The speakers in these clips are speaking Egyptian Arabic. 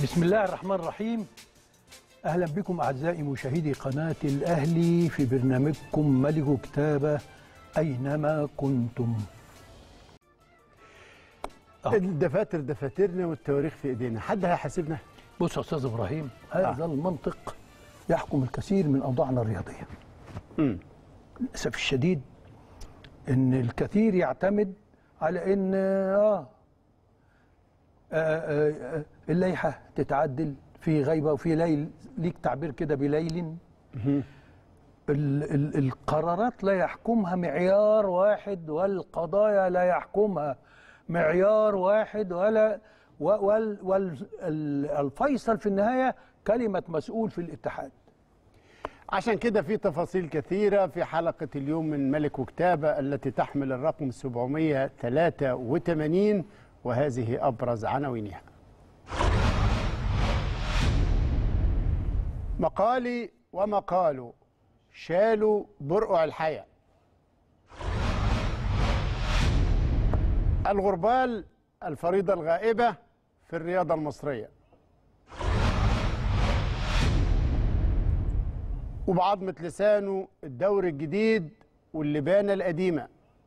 بسم الله الرحمن الرحيم اهلا بكم اعزائي مشاهدي قناه الاهلي في برنامجكم ملك كتابه اينما كنتم آه. الدفاتر دفاترنا والتواريخ في ايدينا حد هيحاسبنا بص يا استاذ ابراهيم هذا آه. المنطق يحكم الكثير من اوضاعنا الرياضيه امم للاسف الشديد ان الكثير يعتمد على ان اه, آه, آه, آه اللائحه تتعدل في غيبه وفي ليل ليك تعبير كده بليل ال ال القرارات لا يحكمها معيار واحد والقضايا لا يحكمها معيار واحد ولا والفيصل في النهايه كلمه مسؤول في الاتحاد عشان كده في تفاصيل كثيرة في حلقة اليوم من ملك وكتابة التي تحمل الرقم 783 وهذه أبرز عناوينها مقالي ومقاله شالوا برقع الحياة الغربال الفريضة الغائبة في الرياضة المصرية وبعظمة لسانه الدوري الجديد واللبانة القديمة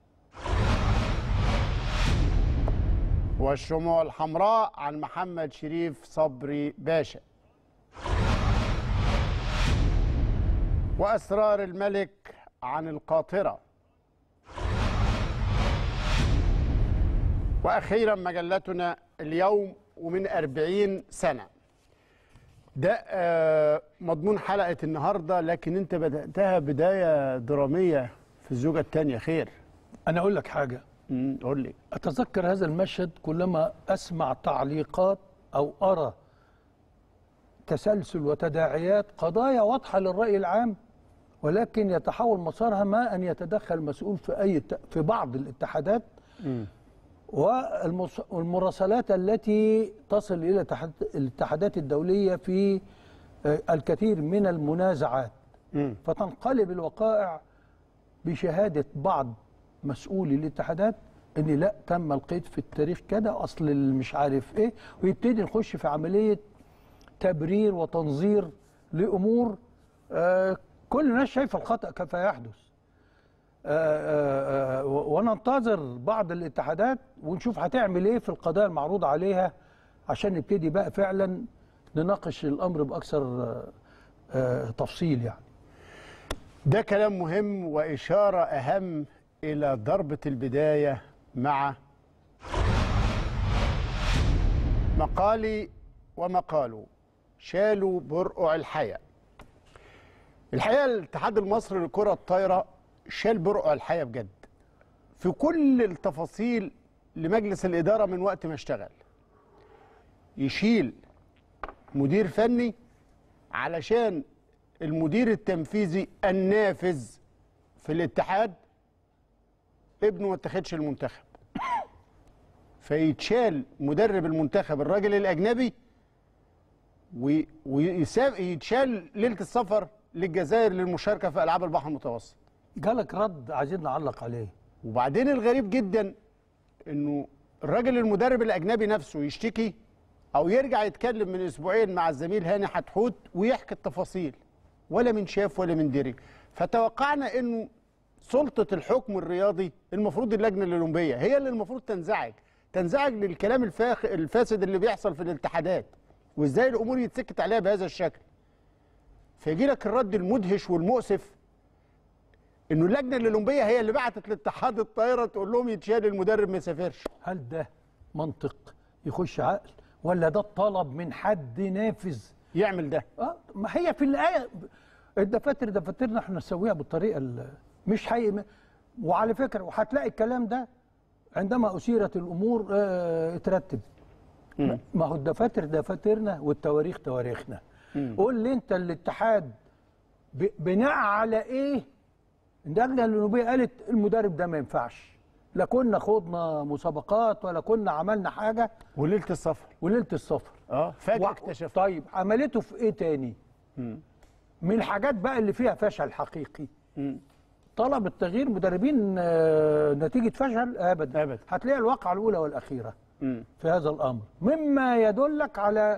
والشموع الحمراء عن محمد شريف صبري باشا وأسرار الملك عن القاطرة وأخيرا مجلتنا اليوم ومن أربعين سنة ده آه، مضمون حلقة النهاردة لكن أنت بدأتها بداية درامية في الزوجة الثانية خير انا اقول لك حاجه مم، قول لي اتذكر هذا المشهد كلما اسمع تعليقات او ارى تسلسل وتداعيات قضايا واضحه للراي العام ولكن يتحول مسارها ما ان يتدخل مسؤول في اي في بعض الاتحادات والمس- والمراسلات التي تصل الى الاتحاد- الاتحادات الدوليه في آه، الكثير من المنازعات مم. فتنقلب الوقائع بشهاده بعض مسؤولي الاتحادات ان لا تم القيد في التاريخ كده اصل اللي مش عارف ايه ويبتدي نخش في عمليه تبرير وتنظير لامور آه كل الناس شايفه الخطا كيف يحدث آه آه آه و- وننتظر بعض الاتحادات ونشوف هتعمل ايه في القضايا المعروضه عليها عشان نبتدي بقى فعلا نناقش الامر باكثر آه آه تفصيل يعني ده كلام مهم وإشارة أهم إلى ضربة البداية مع مقالي ومقاله شالوا برقع الحياة الحقيقة الاتحاد المصري للكرة الطايرة شال برقع الحياة بجد في كل التفاصيل لمجلس الإدارة من وقت ما اشتغل يشيل مدير فني علشان المدير التنفيذي النافذ في الاتحاد ابنه ما اتخدش المنتخب فيتشال مدرب المنتخب الراجل الاجنبي ويتشال ليله السفر للجزائر للمشاركه في العاب البحر المتوسط جالك رد عايزين نعلق عليه وبعدين الغريب جدا انه الراجل المدرب الاجنبي نفسه يشتكي او يرجع يتكلم من اسبوعين مع الزميل هاني حتحوت ويحكي التفاصيل ولا من شاف ولا من دري فتوقعنا انه سلطه الحكم الرياضي المفروض اللجنه الاولمبيه هي اللي المفروض تنزعج تنزعج للكلام الفاخ الفاسد اللي بيحصل في الاتحادات وازاي الامور يتسكت عليها بهذا الشكل فيجي لك الرد المدهش والمؤسف انه اللجنه الاولمبيه هي اللي بعتت لاتحاد الطائره تقول لهم يتشال المدرب ما يسافرش هل ده منطق يخش عقل ولا ده الطلب من حد نافذ يعمل ده اه ما هي في الآية الدفاتر دفاترنا احنا نسويها بالطريقة ال- مش حي وعلى فكرة وهتلاقي الكلام ده عندما أثيرت الأمور اه اترتب مم. ما هو الدفاتر دفاترنا والتواريخ تواريخنا قول لي انت الاتحاد ب- بناء على ايه اللجنه الاولمبيه قالت المدرب ده ما ينفعش لا كنا خضنا مسابقات ولا كنا عملنا حاجه وليله السفر وليله السفر اه فجاه و- اكتشف طيب عملته في ايه تاني مم. من الحاجات بقى اللي فيها فشل حقيقي مم. طلب التغيير مدربين آه، نتيجه فشل ابدا أبداً. هتلاقي الواقعه الاولى والاخيره مم. في هذا الامر مما يدلك على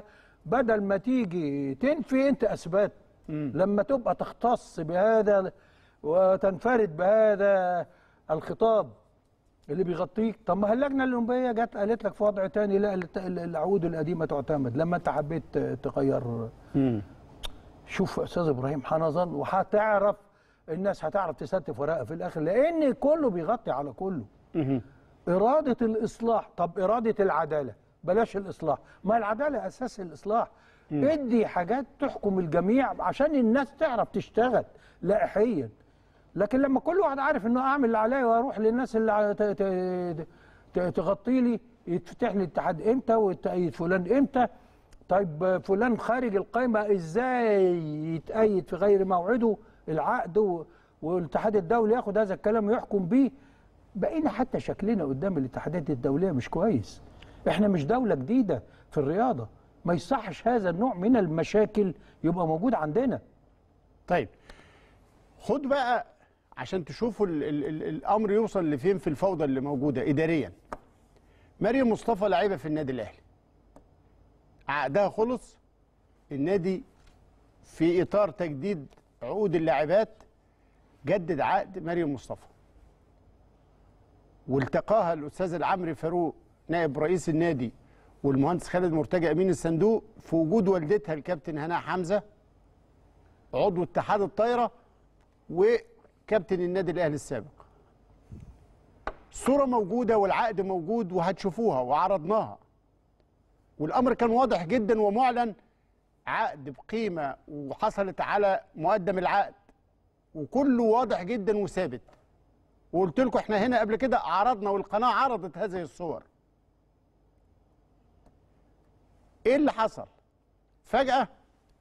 بدل ما تيجي تنفي انت اثبات لما تبقى تختص بهذا وتنفرد بهذا الخطاب اللي بيغطيك طب ما اللجنه الاولمبيه جت قالت لك في وضع تاني لا الت- العقود القديمه تعتمد لما انت حبيت تغير شوف يا استاذ ابراهيم حنظل وهتعرف الناس هتعرف تستف ورقه في الاخر لان كله بيغطي على كله اراده الاصلاح طب اراده العداله بلاش الاصلاح ما العداله اساس الاصلاح ادي حاجات تحكم الجميع عشان الناس تعرف تشتغل لائحيا لكن لما كل واحد عارف انه اعمل اللي عليا واروح للناس اللي ع- ت- ت- ت- تغطي لي يتفتح لي الاتحاد امتى ويتأيد فلان امتى طيب فلان خارج القائمه ازاي يتأيد في غير موعده العقد و- والاتحاد الدولي ياخد هذا الكلام ويحكم بيه بقينا حتى شكلنا قدام الاتحادات الدوليه مش كويس احنا مش دوله جديده في الرياضه ما يصحش هذا النوع من المشاكل يبقى موجود عندنا طيب خد بقى عشان تشوفوا ال ال ال الامر يوصل لفين في الفوضى اللي موجوده اداريا مريم مصطفى لعيبه في النادي الاهلي عقدها خلص النادي في اطار تجديد عقود اللاعبات جدد عقد مريم مصطفى والتقاها الاستاذ العمري فاروق نائب رئيس النادي والمهندس خالد مرتجى امين الصندوق في وجود والدتها الكابتن هناء حمزه عضو اتحاد الطايره وكابتن النادي الاهلي السابق الصوره موجوده والعقد موجود وهتشوفوها وعرضناها والامر كان واضح جدا ومعلن عقد بقيمه وحصلت على مقدم العقد وكله واضح جدا وثابت وقلت لكم احنا هنا قبل كده عرضنا والقناه عرضت هذه الصور ايه اللي حصل فجاه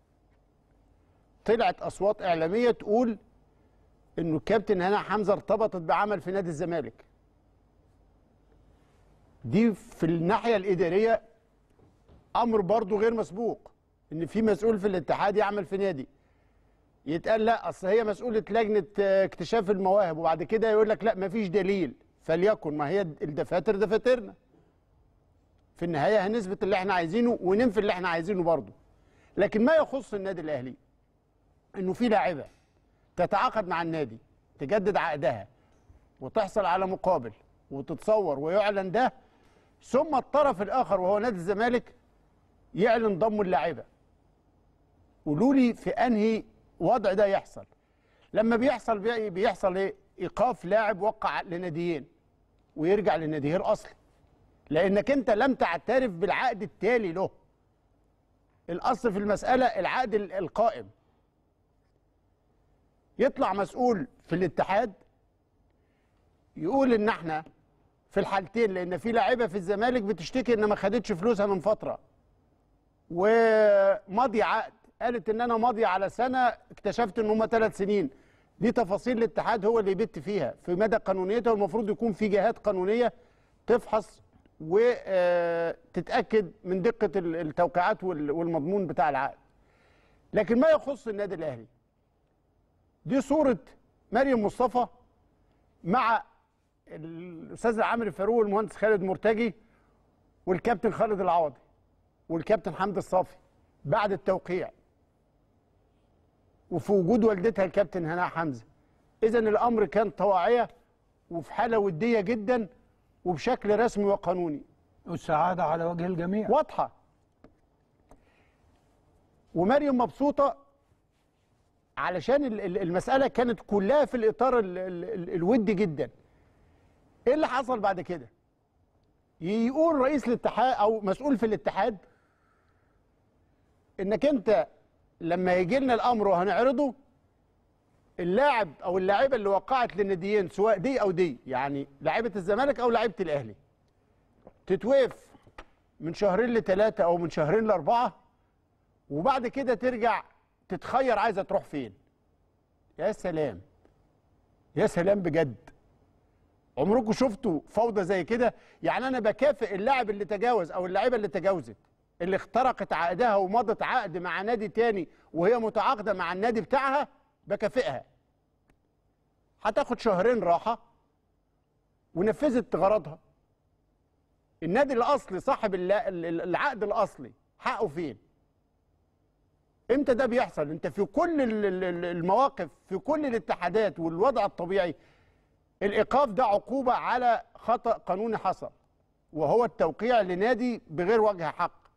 طلعت اصوات اعلاميه تقول انه الكابتن هنا حمزه ارتبطت بعمل في نادي الزمالك دي في الناحيه الاداريه امر برضو غير مسبوق ان في مسؤول في الاتحاد يعمل في نادي يتقال لا اصل هي مسؤوله لجنه آه، اكتشاف المواهب وبعد كده يقول لك لا مفيش دليل فليكن ما هي الدفاتر دفاترنا في النهايه هنثبت اللي احنا عايزينه وننفي اللي احنا عايزينه برضه لكن ما يخص النادي الاهلي انه في لاعبه تتعاقد مع النادي تجدد عقدها وتحصل على مقابل وتتصور ويعلن ده ثم الطرف الاخر وهو نادي الزمالك يعلن ضم اللاعبه قولوا لي في انهي وضع ده يحصل لما بيحصل بي- بيحصل ايه ايقاف لاعب وقع لناديين ويرجع لناديه الاصلي لانك انت لم تعترف بالعقد التالي له الاصل في المساله العقد ال- القائم يطلع مسؤول في الاتحاد يقول ان احنا في الحالتين لان في لاعيبه في الزمالك بتشتكي ان ما خدتش فلوسها من فتره وماضي عقد قالت ان انا ماضي على سنه اكتشفت ان هم ثلاث سنين دي تفاصيل الاتحاد هو اللي يبت فيها في مدى قانونيتها والمفروض يكون في جهات قانونيه تفحص وتتاكد من دقه ال- التوقيعات وال- والمضمون بتاع العقد لكن ما يخص النادي الاهلي دي صوره مريم مصطفى مع الاستاذ عامر فاروق والمهندس خالد مرتجي والكابتن خالد العوضي والكابتن حمدي الصافي بعد التوقيع وفي وجود والدتها الكابتن هناء حمزه اذا الامر كان طواعيه وفي حاله وديه جدا وبشكل رسمي وقانوني والسعاده على وجه الجميع واضحه ومريم مبسوطه علشان ال- ال- المساله كانت كلها في الاطار ال- ال- ال- الودي جدا ايه اللي حصل بعد كده يقول رئيس الاتحاد او مسؤول في الاتحاد انك انت لما يجي لنا الامر وهنعرضه اللاعب او اللاعيبه اللي وقعت للناديين سواء دي او دي يعني لاعيبه الزمالك او لاعيبه الاهلي تتوقف من شهرين لثلاثه او من شهرين لاربعه وبعد كده ترجع تتخير عايزه تروح فين يا سلام يا سلام بجد عمركم شفتوا فوضى زي كده يعني انا بكافئ اللاعب اللي تجاوز او اللاعيبه اللي تجاوزت اللي اخترقت عقدها ومضت عقد مع نادي تاني وهي متعاقده مع النادي بتاعها بكافئها هتاخد شهرين راحه ونفذت غرضها النادي الاصلي صاحب الل- ال- ال- العقد الاصلي حقه فين امتى ده بيحصل انت في كل ال- ال- ال- المواقف في كل الاتحادات والوضع الطبيعي الايقاف ده عقوبه على خطا قانوني حصل وهو التوقيع لنادي بغير وجه حق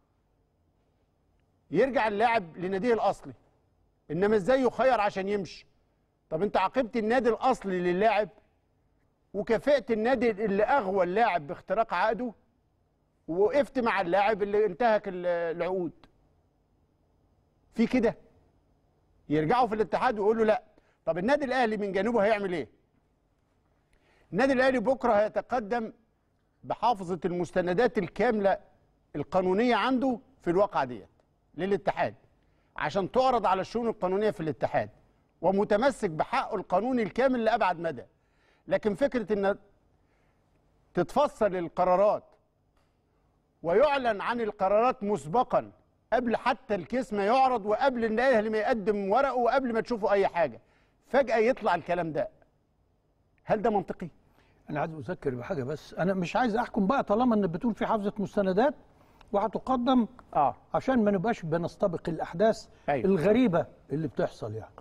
يرجع اللاعب لناديه الاصلي انما ازاي يخير عشان يمشي طب انت عاقبت النادي الاصلي للاعب وكافئت النادي اللي اغوى اللاعب باختراق عقده ووقفت مع اللاعب اللي انتهك ال- العقود في كده يرجعوا في الاتحاد ويقولوا لا طب النادي الاهلي من جانبه هيعمل ايه النادي الاهلي بكره هيتقدم بحافظه المستندات الكامله القانونيه عنده في الواقعه ديت للاتحاد عشان تعرض على الشؤون القانونيه في الاتحاد ومتمسك بحقه القانوني الكامل لابعد مدى لكن فكره ان تتفصل القرارات ويعلن عن القرارات مسبقا قبل حتى الكيس ما يعرض وقبل ان الاهلي ما يقدم ورقه وقبل ما تشوفوا اي حاجه فجاه يطلع الكلام ده هل ده منطقي انا عايز اذكر بحاجه بس انا مش عايز احكم بقى طالما ان بتقول في حافظه مستندات وهتقدم اه عشان ما نبقاش بنستبق الاحداث أيوة. الغريبه اللي بتحصل يعني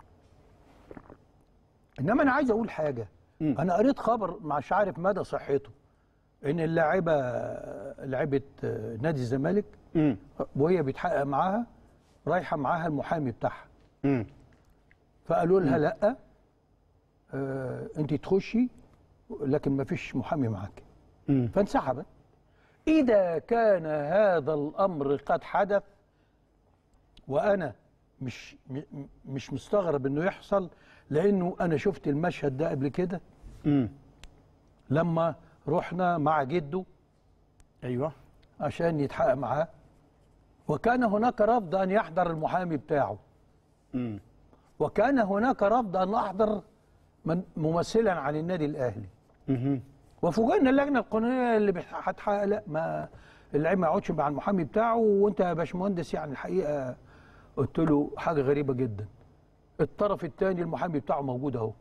انما انا عايز اقول حاجه مم. انا قريت خبر مش عارف مدى صحته ان اللاعبه لعبه نادي الزمالك امم وهي بيتحقق معاها رايحه معاها المحامي بتاعها امم فقالوا لها لا آه انت تخشي لكن ما فيش محامي معاك امم فانسحبت إذا كان هذا الأمر قد حدث وأنا مش م- مش مستغرب إنه يحصل لأنه أنا شفت المشهد ده قبل كده امم لما رحنا مع جده ايوه عشان يتحقق معاه وكان هناك رفض أن يحضر المحامي بتاعه امم وكان هناك رفض أن أحضر من ممثلا عن النادي الأهلي امم وفوجئنا اللجنه القانونيه اللي بح- هتحقق لا ما اللعيب ما يقعدش مع المحامي بتاعه وانت يا باشمهندس يعني الحقيقه قلت له حاجه غريبه جدا الطرف الثاني المحامي بتاعه موجود اهو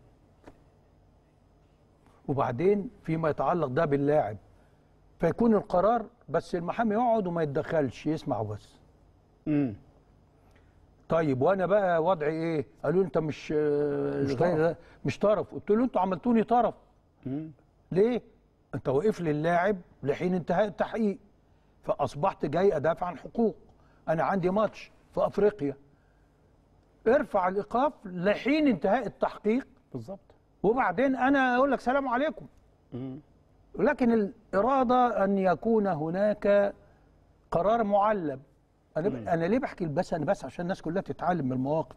وبعدين فيما يتعلق ده باللاعب فيكون القرار بس المحامي يقعد وما يتدخلش يسمع بس امم طيب وانا بقى وضعي ايه قالوا لي انت مش مش مش, مش طرف قلت له انتوا عملتوني طرف امم ليه؟ انت واقف لي اللاعب لحين انتهاء التحقيق فاصبحت جاي ادافع عن حقوق انا عندي ماتش في افريقيا ارفع الايقاف لحين انتهاء التحقيق بالظبط وبعدين انا اقول لك سلام عليكم امم لكن الاراده ان يكون هناك قرار معلم انا انا ليه بحكي بس انا بس عشان الناس كلها تتعلم من المواقف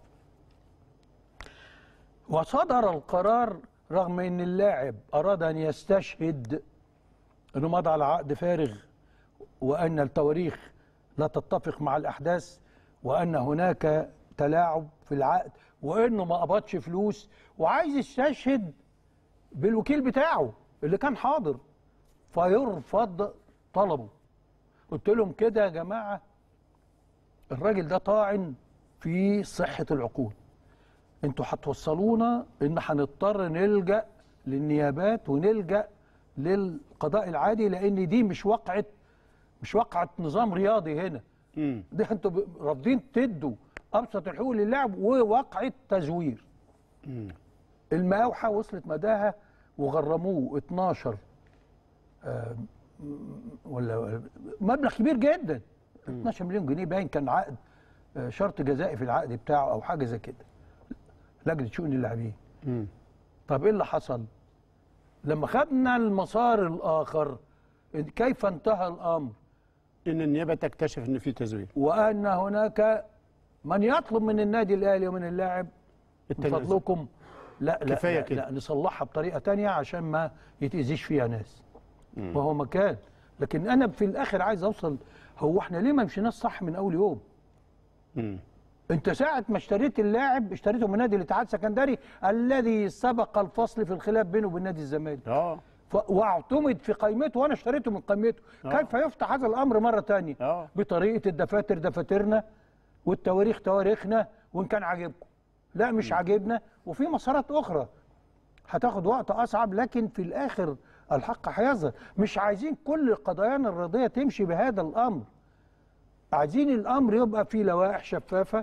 وصدر القرار رغم ان اللاعب اراد ان يستشهد انه مضى على عقد فارغ وان التواريخ لا تتفق مع الاحداث وان هناك تلاعب في العقد وانه ما قبضش فلوس وعايز يستشهد بالوكيل بتاعه اللي كان حاضر فيرفض طلبه قلت لهم كده يا جماعه الراجل ده طاعن في صحه العقود انتوا هتوصلونا ان هنضطر نلجا للنيابات ونلجا للقضاء العادي لان دي مش واقعه مش واقعه نظام رياضي هنا امم دي انتوا ب- رافضين تدوا ابسط الحقوق للاعب وواقعه تزوير المقاوحه وصلت مداها وغرموه 12 آه، م- ولا مبلغ كبير جدا 12 مليون جنيه باين كان عقد آه، شرط جزائي في العقد بتاعه او حاجه زي كده لجنه شؤون اللاعبين امم طب ايه اللي حصل لما خدنا المسار الاخر كيف انتهى الامر ان النيابه تكتشف ان في تزوير وان هناك من يطلب من النادي الاهلي ومن اللاعب من التنازل. فضلكم لا لا كفاية لا, كده. لا نصلحها بطريقه تانية عشان ما يتاذيش فيها ناس وهو مكان لكن انا في الاخر عايز اوصل هو احنا ليه ما مشيناش صح من اول يوم امم انت ساعه ما اشتريت اللاعب اشتريته من نادي الاتحاد السكندري الذي سبق الفصل في الخلاف بينه وبين نادي الزمالك اه ف- واعتمد في قائمته وانا اشتريته من قائمته آه. كيف يفتح هذا الامر مره ثانيه اه بطريقه الدفاتر دفاترنا والتواريخ تواريخنا وان كان عاجبكم لا مش عاجبنا وفي مسارات اخرى هتاخد وقت اصعب لكن في الاخر الحق هيظهر مش عايزين كل قضايانا الرياضيه تمشي بهذا الامر عايزين الامر يبقى فيه لوائح شفافه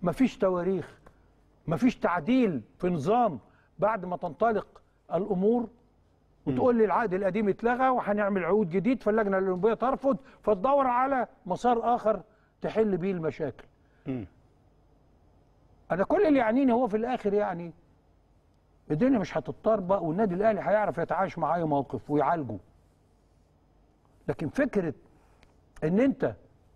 مفيش تواريخ مفيش تعديل في نظام بعد ما تنطلق الامور وتقول لي العقد القديم اتلغى وهنعمل عقود جديد فاللجنه الاولمبيه ترفض فتدور على مسار اخر تحل بيه المشاكل. مم. انا كل اللي يعنيني هو في الاخر يعني الدنيا مش هتتطربق والنادي الاهلي هيعرف يتعايش مع اي موقف ويعالجه. لكن فكره ان انت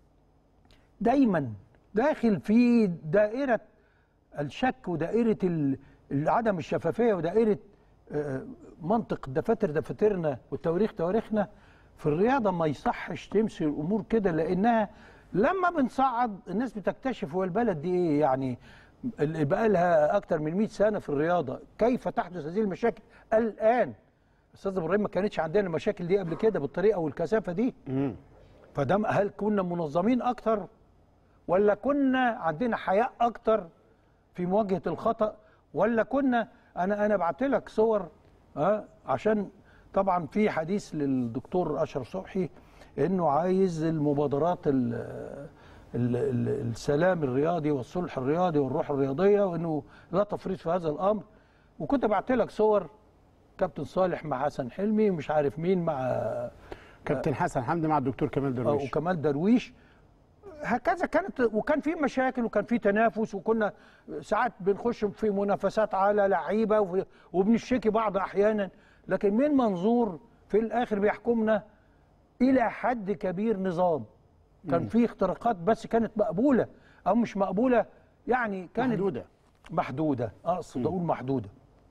دايما داخل في دائره الشك ودائره ال- عدم الشفافيه ودائره آه، منطق دفاتر دفاترنا والتواريخ تواريخنا في الرياضه ما يصحش تمشي الامور كده لانها لما بنصعد الناس بتكتشف هو البلد دي ايه يعني اللي بقى لها اكتر من 100 سنه في الرياضه كيف تحدث هذه المشاكل الان استاذ ابراهيم ما كانتش عندنا المشاكل دي قبل كده بالطريقه والكثافه دي مم. فده هل كنا منظمين اكتر ولا كنا عندنا حياء اكتر في مواجهه الخطا ولا كنا انا انا بعت لك صور ها عشان طبعا في حديث للدكتور اشرف صبحي انه عايز المبادرات ال ال ال السلام الرياضي والصلح الرياضي والروح الرياضيه وانه لا تفريط في هذا الامر وكنت بعت لك صور كابتن صالح مع حسن حلمي ومش عارف مين مع كابتن حسن حمدي مع الدكتور كمال آه، درويش وكمال درويش هكذا كانت وكان في مشاكل وكان في تنافس وكنا ساعات بنخش في منافسات على لعيبه وفي- وبنشتكي بعض احيانا لكن من منظور في الاخر بيحكمنا الى حد كبير نظام كان في اختراقات بس كانت مقبوله او مش مقبوله يعني كانت محدوده محدودة أقصد أقول محدودة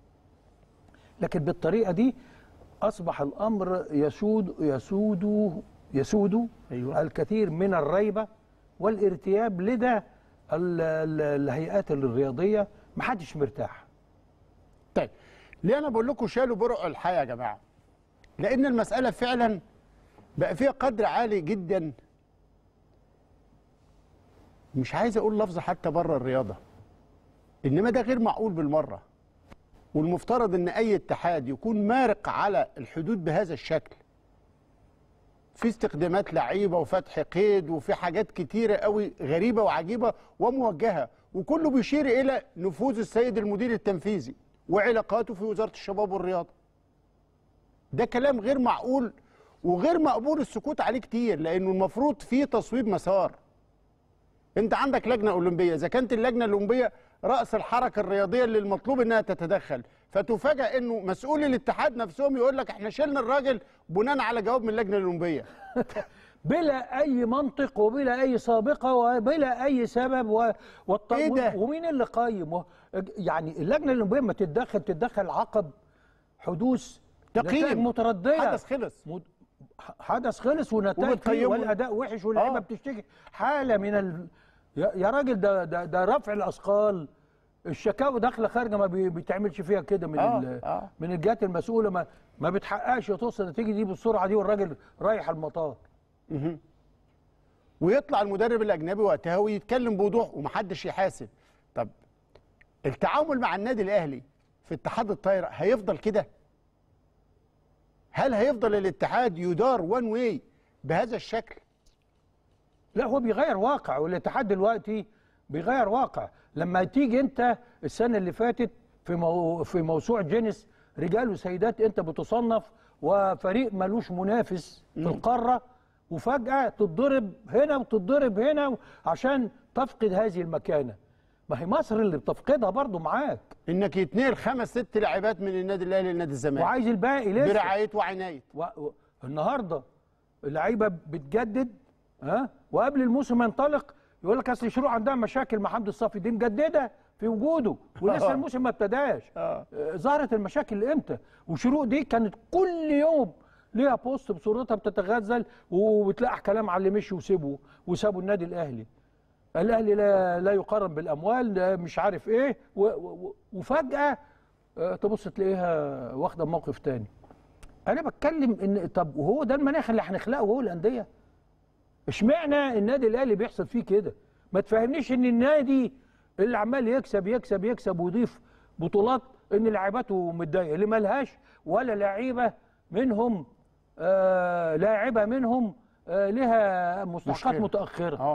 لكن بالطريقة دي أصبح الأمر يسود يسود يسود أيوة. الكثير من الريبة والارتياب لدى ال- ال- الهيئات الرياضية محدش مرتاح طيب ليه انا بقول لكم شالوا برق الحياه يا جماعه لان المساله فعلا بقى فيها قدر عالي جدا مش عايز اقول لفظ حتى بره الرياضه انما ده غير معقول بالمره والمفترض ان اي اتحاد يكون مارق على الحدود بهذا الشكل في استخدامات لعيبه وفتح قيد وفي حاجات كتيره قوي غريبه وعجيبه وموجهه وكله بيشير الى نفوذ السيد المدير التنفيذي وعلاقاته في وزاره الشباب والرياضه. ده كلام غير معقول وغير مقبول السكوت عليه كتير لانه المفروض فيه تصويب مسار. انت عندك لجنه اولمبيه اذا كانت اللجنه الاولمبيه راس الحركه الرياضيه اللي المطلوب انها تتدخل فتفاجئ انه مسؤول الاتحاد نفسهم يقول لك احنا شلنا الراجل بناء على جواب من اللجنه الاولمبيه بلا أي منطق وبلا أي سابقة وبلا أي سبب و... والط... إيه ده؟ ومين اللي قايم و... يعني اللجنة الأولمبية ما تتدخل تتدخل عقب حدوث تقييم. نتائج متردية حدث خلص مد... حدث خلص ونتائج فيه وبتقيمه. والاداء وحش واللعيبه آه. بتشتكي حاله من ال... يا يا راجل ده ده, ده رفع الاثقال الشكاوى داخله خارجه ما بي- بيتعملش فيها كده من آه، ال... آه. من الجهات المسؤوله ما ما بتحققش توصل النتيجه دي بالسرعه دي والراجل رايح المطار ويطلع المدرب الاجنبي وقتها ويتكلم بوضوح ومحدش يحاسب طب التعامل مع النادي الاهلي في اتحاد الطايره هيفضل كده هل هيفضل الاتحاد يدار وان واي بهذا الشكل لا هو بيغير واقع والاتحاد دلوقتي بيغير واقع لما تيجي انت السنه اللي فاتت في مو في موسوعه جينيس رجال وسيدات انت بتصنف وفريق ملوش منافس في القاره وفجاه تتضرب هنا وتتضرب هنا عشان تفقد هذه المكانه ما هي مصر اللي بتفقدها برضو معاك انك يتنقل خمس ست لاعبات من النادي الاهلي لنادي الزمالك وعايز الباقي لسه برعايه وعنايه و... و... النهارده اللعيبه بتجدد ها وقبل الموسم ما ينطلق يقول لك اصل شروق عندها مشاكل مع حمدي الصافي دي مجدده في وجوده ولسه آه. الموسم ما ابتداش آه. آه، ظهرت المشاكل امتى وشروق دي كانت كل يوم ليها بوست بصورتها بتتغزل وبتلاقي كلام على اللي مشي وسيبه وسابوا النادي الاهلي الاهلي لا لا يقارن بالاموال لا مش عارف ايه و... و... وفجاه آه، تبص تلاقيها واخده موقف تاني انا بتكلم ان طب وهو ده المناخ اللي هنخلقه هو الانديه اشمعنى النادي الاهلي بيحصل فيه كده ما تفهمنيش ان النادي اللي عمال يكسب يكسب يكسب ويضيف بطولات ان لعيبته متضايقه اللي ملهاش ولا لعيبه منهم آه لاعبه منهم آه لها مستحقات مشكلة. متاخره اه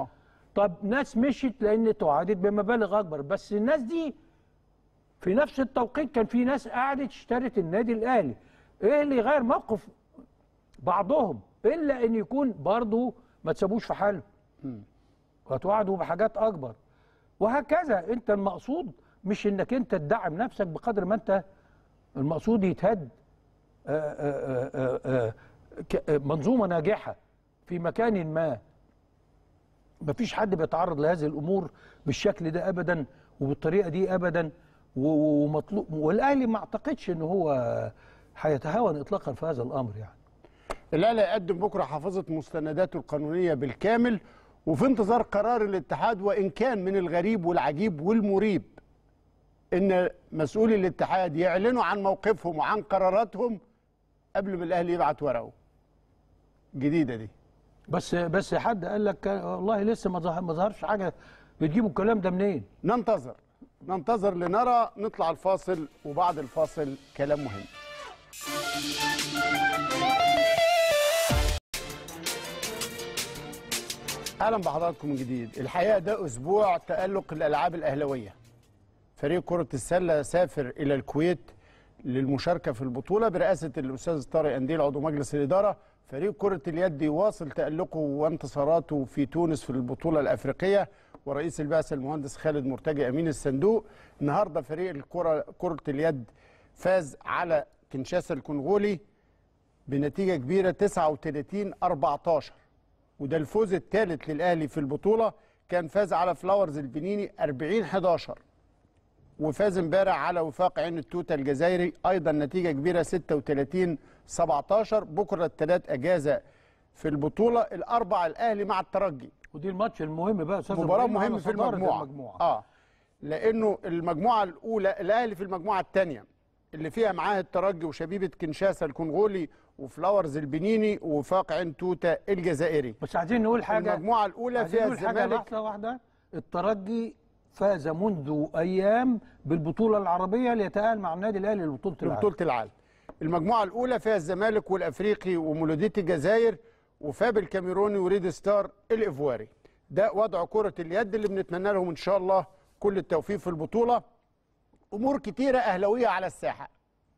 طب ناس مشيت لان توعدت بمبالغ اكبر بس الناس دي في نفس التوقيت كان في ناس قعدت اشترت النادي الاهلي ايه اللي يغير موقف بعضهم الا ان يكون برضه ما تسابوش في حاله وتوعدوا بحاجات اكبر وهكذا انت المقصود مش انك انت تدعم نفسك بقدر ما انت المقصود يتهد آه، آه، آه، آه، ك- آه، منظومه ناجحه في مكان ما مفيش حد بيتعرض لهذه الامور بالشكل ده ابدا وبالطريقه دي ابدا و- و- ومطلوب والاهلي ما اعتقدش ان هو هيتهاون اطلاقا في هذا الامر يعني الاهلي هيقدم بكره حافظه مستنداته القانونيه بالكامل وفي انتظار قرار الاتحاد وان كان من الغريب والعجيب والمريب ان مسؤولي الاتحاد يعلنوا عن موقفهم وعن قراراتهم قبل ما الاهلي يبعت ورقه جديده دي بس بس حد قال لك والله لسه ما ظهر ما ظهرش حاجه بتجيبوا الكلام ده منين؟ ننتظر ننتظر لنرى نطلع الفاصل وبعد الفاصل كلام مهم اهلا بحضراتكم من جديد الحقيقه ده اسبوع تالق الالعاب الاهلويه فريق كره السله سافر الى الكويت للمشاركه في البطوله برئاسه الاستاذ طارق انديل عضو مجلس الاداره فريق كره اليد يواصل تالقه وانتصاراته في تونس في البطوله الافريقيه ورئيس البعثه المهندس خالد مرتجي امين الصندوق النهارده فريق الكره كره اليد فاز على كنشاسا الكونغولي بنتيجه كبيره 39 14 وده الفوز الثالث للاهلي في البطوله كان فاز على فلاورز البنيني 40 11 وفاز امبارح على وفاق عين التوته الجزائري ايضا نتيجه كبيره 36 17 بكره الثلاث اجازه في البطوله الاربع الاهلي مع الترجي ودي الماتش المهم بقى يا استاذ مباراه إبراهيم على مهمه في صدارة المجموعه المجموعه اه لانه المجموعه الاولى الاهلي في المجموعه الثانيه اللي فيها معاه الترجي وشبيبه كنشاسا الكونغولي وفلاورز البنيني ووفاق عين توته الجزائري بس عايزين نقول حاجه المجموعه الاولى عايزين فيها نقول حاجه الزمالك لحظه واحده الترجي فاز منذ ايام بالبطوله العربيه ليتاهل مع النادي الاهلي لبطوله العالم لبطوله العالم المجموعه الاولى فيها الزمالك والافريقي ومولوديه الجزائر وفاب الكاميروني وريد ستار الايفواري ده وضع كره اليد اللي بنتمنى لهم ان شاء الله كل التوفيق في البطوله امور كتيره اهلاويه على الساحه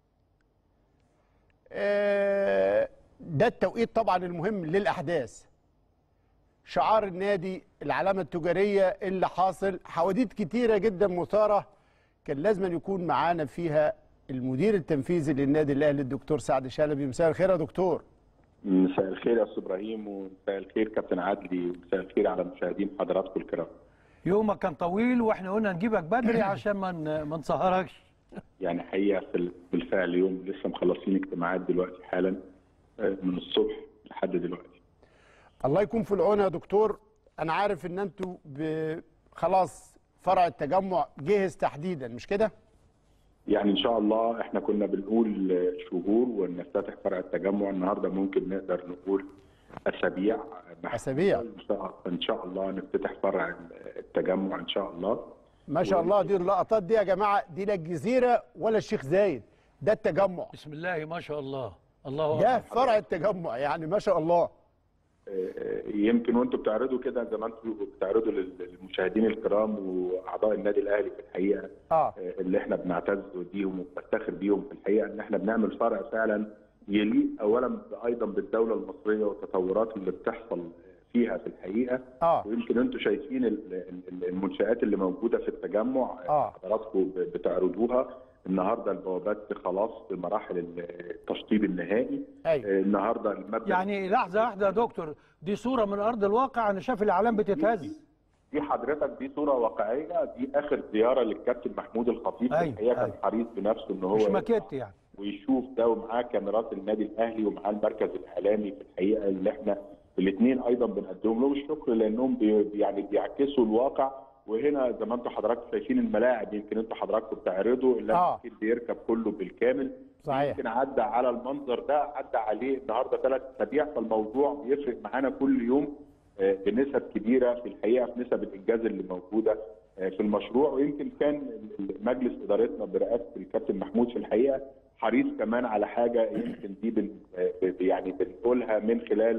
آه، ده التوقيت طبعا المهم للاحداث شعار النادي العلامه التجاريه اللي حاصل حواديت كتيره جدا مثاره كان لازم أن يكون معانا فيها المدير التنفيذي للنادي الاهلي الدكتور سعد شلبي مساء الخير يا دكتور مساء الخير يا استاذ ابراهيم ومساء الخير كابتن عدلي ومساء الخير على مشاهدين حضراتكم الكرام. يومك كان طويل واحنا قلنا نجيبك بدري عشان ما ن- ما نسهركش يعني حقيقه في ال- بالفعل اليوم لسه مخلصين اجتماعات دلوقتي حالا آه، من الصبح لحد دلوقتي. الله يكون في العون يا دكتور انا عارف ان انتوا ب- خلاص فرع التجمع جهز تحديدا مش كده يعني ان شاء الله احنا كنا بنقول آه، شهور ونفتتح فرع التجمع النهارده ممكن نقدر نقول اسابيع محدودة. أسابيع. ان شاء ان شاء الله نفتتح فرع التجمع ان شاء الله. ما شاء الله دي اللقطات دي يا جماعه دي لا الجزيره ولا الشيخ زايد ده التجمع بسم الله ما شاء الله الله ده اكبر فرع التجمع يعني ما شاء الله يمكن وانتم بتعرضوا كده زي ما انتم بتعرضوا للمشاهدين الكرام واعضاء النادي الاهلي في الحقيقه اه اللي احنا بنعتز بيهم وبنفتخر بيهم في الحقيقه ان احنا بنعمل فرع فعلا يليق اولا ايضا بالدوله المصريه والتطورات اللي بتحصل فيها في الحقيقه اه ويمكن انتم شايفين ال- ال- المنشات اللي موجوده في التجمع آه. حضراتكم ب- بتعرضوها النهارده البوابات خلاص في مراحل التشطيب النهائي أيوة. آه، النهارده المبنى يعني لحظه واحده يا دكتور دي صوره من ارض الواقع انا شايف الاعلام بتتهز دي حضرتك دي صوره واقعيه دي اخر زياره للكابتن محمود الخطيب أيوة، الحقيقه كان أيوة. حريص بنفسه ان هو مش ماكيت يعني ويشوف ده ومعاه كاميرات النادي الاهلي ومعاه المركز الاعلامي في الحقيقه اللي احنا الاثنين ايضا بنقدم لهم الشكر لانهم بي يعني بيعكسوا الواقع وهنا زي ما انتم حضراتكم شايفين الملاعب يمكن انتم حضراتكم بتعرضوا اللي آه. اكيد بيركب كله بالكامل صحيح. يمكن عدى على المنظر ده عدى عليه النهارده ثلاث اسابيع فالموضوع بيفرق معانا كل يوم آه، بنسب كبيره في الحقيقه في نسب الانجاز اللي موجوده آه، في المشروع ويمكن كان مجلس ادارتنا برئاسه الكابتن محمود في الحقيقه حريص كمان على حاجه يمكن دي بن آه، ب- يعني بنقولها من خلال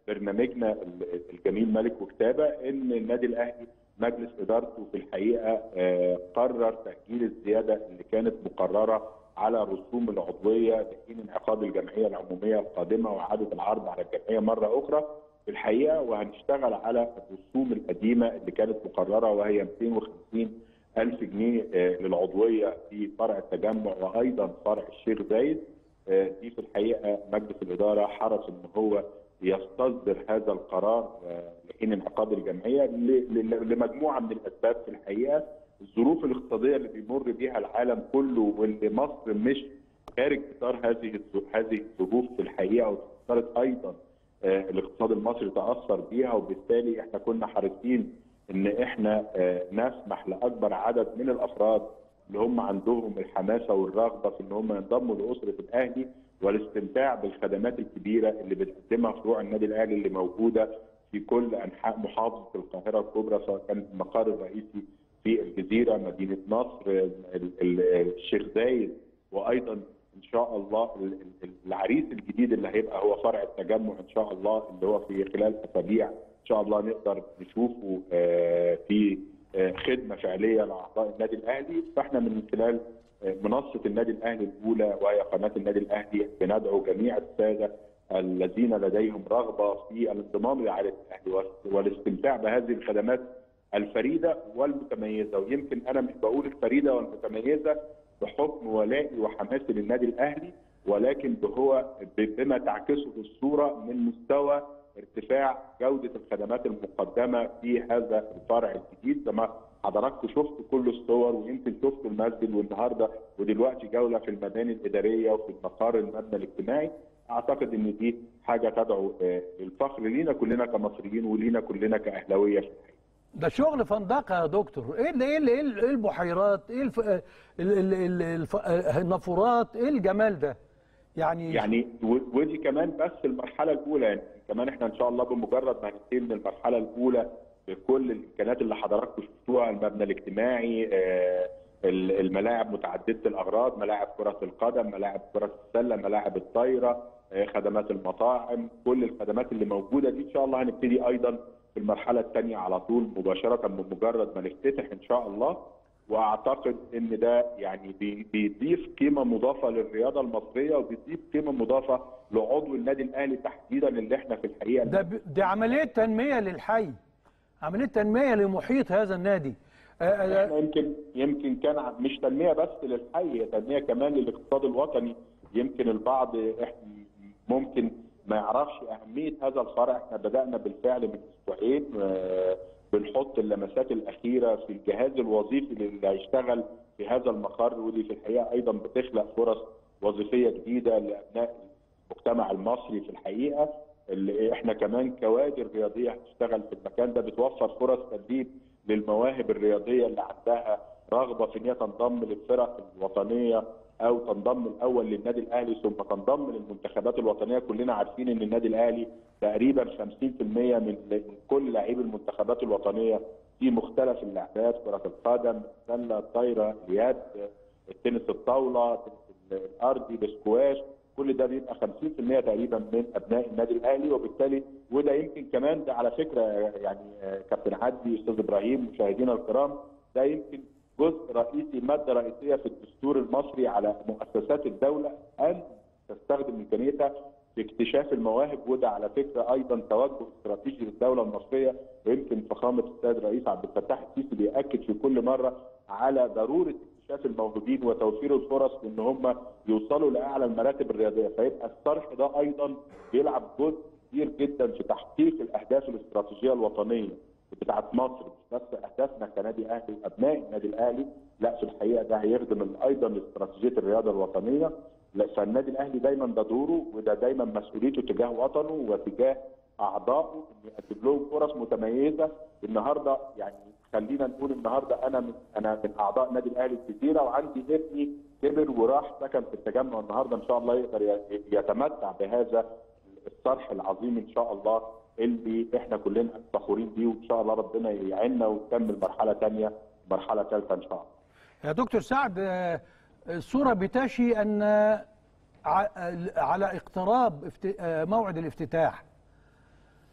برنامجنا ال- الجميل ملك وكتابه ان النادي الاهلي مجلس ادارته في الحقيقه آه، قرر تاجيل الزياده اللي كانت مقرره على رسوم العضويه لحين انعقاد الجمعيه العموميه القادمه واعاده العرض على الجمعيه مره اخرى في الحقيقه وهنشتغل على الرسوم القديمه اللي كانت مقرره وهي 250 ألف جنيه آه، للعضوية في فرع التجمع وأيضا فرع الشيخ زايد آه، دي في الحقيقة مجلس الإدارة حرص إن هو يستصدر هذا القرار آه، لحين انعقاد الجمعية ل- ل- لمجموعة من الأسباب في الحقيقة الظروف الاقتصادية اللي بيمر بيها العالم كله واللي مصر مش خارج إطار هذه الظ- هذه الظروف في الحقيقة وتأثرت أيضا آه، الاقتصاد المصري تاثر بيها وبالتالي احنا كنا حريصين ان احنا آه، نسمح لاكبر عدد من الافراد اللي هم عندهم الحماسه والرغبه في ان هم ينضموا لاسره الاهلي والاستمتاع بالخدمات الكبيره اللي بتقدمها فروع النادي الاهلي اللي موجوده في كل انحاء محافظه القاهره الكبرى سواء كان المقر الرئيسي في الجزيره مدينه نصر ال- ال- الشيخ زايد وايضا ان شاء الله ال- ال- العريس الجديد اللي هيبقى هو فرع التجمع ان شاء الله اللي هو في خلال اسابيع ان شاء الله نقدر نشوفه آه، في آه، خدمه فعليه لاعضاء النادي الاهلي فاحنا من خلال آه، منصه النادي الاهلي الاولى وهي قناه النادي الاهلي بندعو جميع الساده الذين لديهم رغبه في الانضمام لعائله الاهلي والاست- والاستمتاع بهذه الخدمات الفريده والمتميزه ويمكن انا مش بقول الفريده والمتميزه بحكم ولائي وحماسي للنادي الاهلي ولكن هو بما تعكسه الصوره من مستوى ارتفاع جوده الخدمات المقدمه في هذا الفرع الجديد زي ما حضراتكم شفتوا كل الصور ويمكن شفتوا المسجد والنهارده ودلوقتي جوله في المباني الاداريه وفي المقر المبنى الاجتماعي اعتقد ان دي حاجه تدعو آه، للفخر لينا كلنا كمصريين ولينا كلنا كاهلاويه في الحقيقه. ده شغل فندقه يا دكتور ايه اللي ايه اللي ايه اللي- إيه البحيرات ايه الف... ال... ال... ال... الف... النافورات ايه الجمال ده يعني يعني و- ودي كمان بس المرحله الاولى يعني كمان احنا ان شاء الله بمجرد ما هننتهي من المرحله الاولى بكل الامكانيات اللي حضراتكم شفتوها المبنى الاجتماعي آه، ال- الملاعب متعدده الاغراض ملاعب كره القدم ملاعب كره السله ملاعب الطايره آه، خدمات المطاعم كل الخدمات اللي موجوده دي ان شاء الله هنبتدي ايضا في المرحله الثانيه على طول مباشره بمجرد ما نفتتح ان شاء الله واعتقد ان ده يعني بي- بيضيف قيمه مضافه للرياضه المصريه وبيضيف قيمه مضافه لعضو النادي الاهلي تحديدا اللي احنا في الحقيقه ده ب... دي عمليه تنميه للحي عمليه تنميه لمحيط هذا النادي آه، آه، احنا يمكن يمكن كان ع- مش تنميه بس للحي هي تنميه كمان للاقتصاد الوطني يمكن البعض إحنا ممكن ما يعرفش اهميه هذا الفرع احنا بدانا بالفعل من اسبوعين آه، بنحط اللمسات الاخيره في الجهاز الوظيفي اللي هيشتغل في هذا المقر ودي في الحقيقه ايضا بتخلق فرص وظيفيه جديده لابناء المجتمع المصري في الحقيقه اللي احنا كمان كوادر رياضيه هتشتغل في المكان ده بتوفر فرص تدريب للمواهب الرياضيه اللي عندها رغبه في ان هي تنضم للفرق الوطنيه او تنضم الاول للنادي الاهلي ثم تنضم للمنتخبات الوطنيه كلنا عارفين ان النادي الاهلي تقريبا 50% من من كل لاعبي المنتخبات الوطنيه في مختلف اللعبات كره القدم السله الطايره اليد التنس الطاوله التنس الارضي الاسكواش كل ده بيبقى 50% تقريبا من ابناء النادي الاهلي وبالتالي وده يمكن كمان ده على فكره يعني آه، كابتن عدي استاذ ابراهيم مشاهدينا الكرام ده يمكن جزء رئيسي ماده رئيسيه في الدستور المصري على مؤسسات الدوله ان تستخدم امكانيتها في اكتشاف المواهب وده على فكره ايضا توجه استراتيجي للدوله المصريه ويمكن فخامه السيد الرئيس عبد الفتاح السيسي بياكد في كل مره على ضروره اكتشاف الموهوبين وتوفير الفرص ان هم يوصلوا لاعلى المراتب الرياضيه فيبقى الصرح ده ايضا بيلعب جزء كبير جدا في تحقيق الاهداف الاستراتيجيه الوطنيه بتاعت مصر مش بس اهدافنا كنادي اهلي وابناء النادي الاهلي لا في الحقيقه ده هيخدم ايضا استراتيجيه الرياضه الوطنيه لا فالنادي الاهلي دايما ده دوره وده دايما مسؤوليته تجاه وطنه وتجاه اعضائه انه يقدم لهم فرص متميزه النهارده يعني خلينا نقول النهارده انا من انا من اعضاء نادي الاهلي الجزيره وعندي ابني كبر وراح سكن في التجمع النهارده ان شاء الله يقدر ي- يتمتع بهذا الصرح العظيم ان شاء الله اللي احنا كلنا فخورين بيه وان شاء الله ربنا يعيننا ونكمل مرحله ثانيه مرحله ثالثه ان شاء الله. يا دكتور سعد آه، الصورة بتشي أن ع- على اقتراب افت- آه، موعد الافتتاح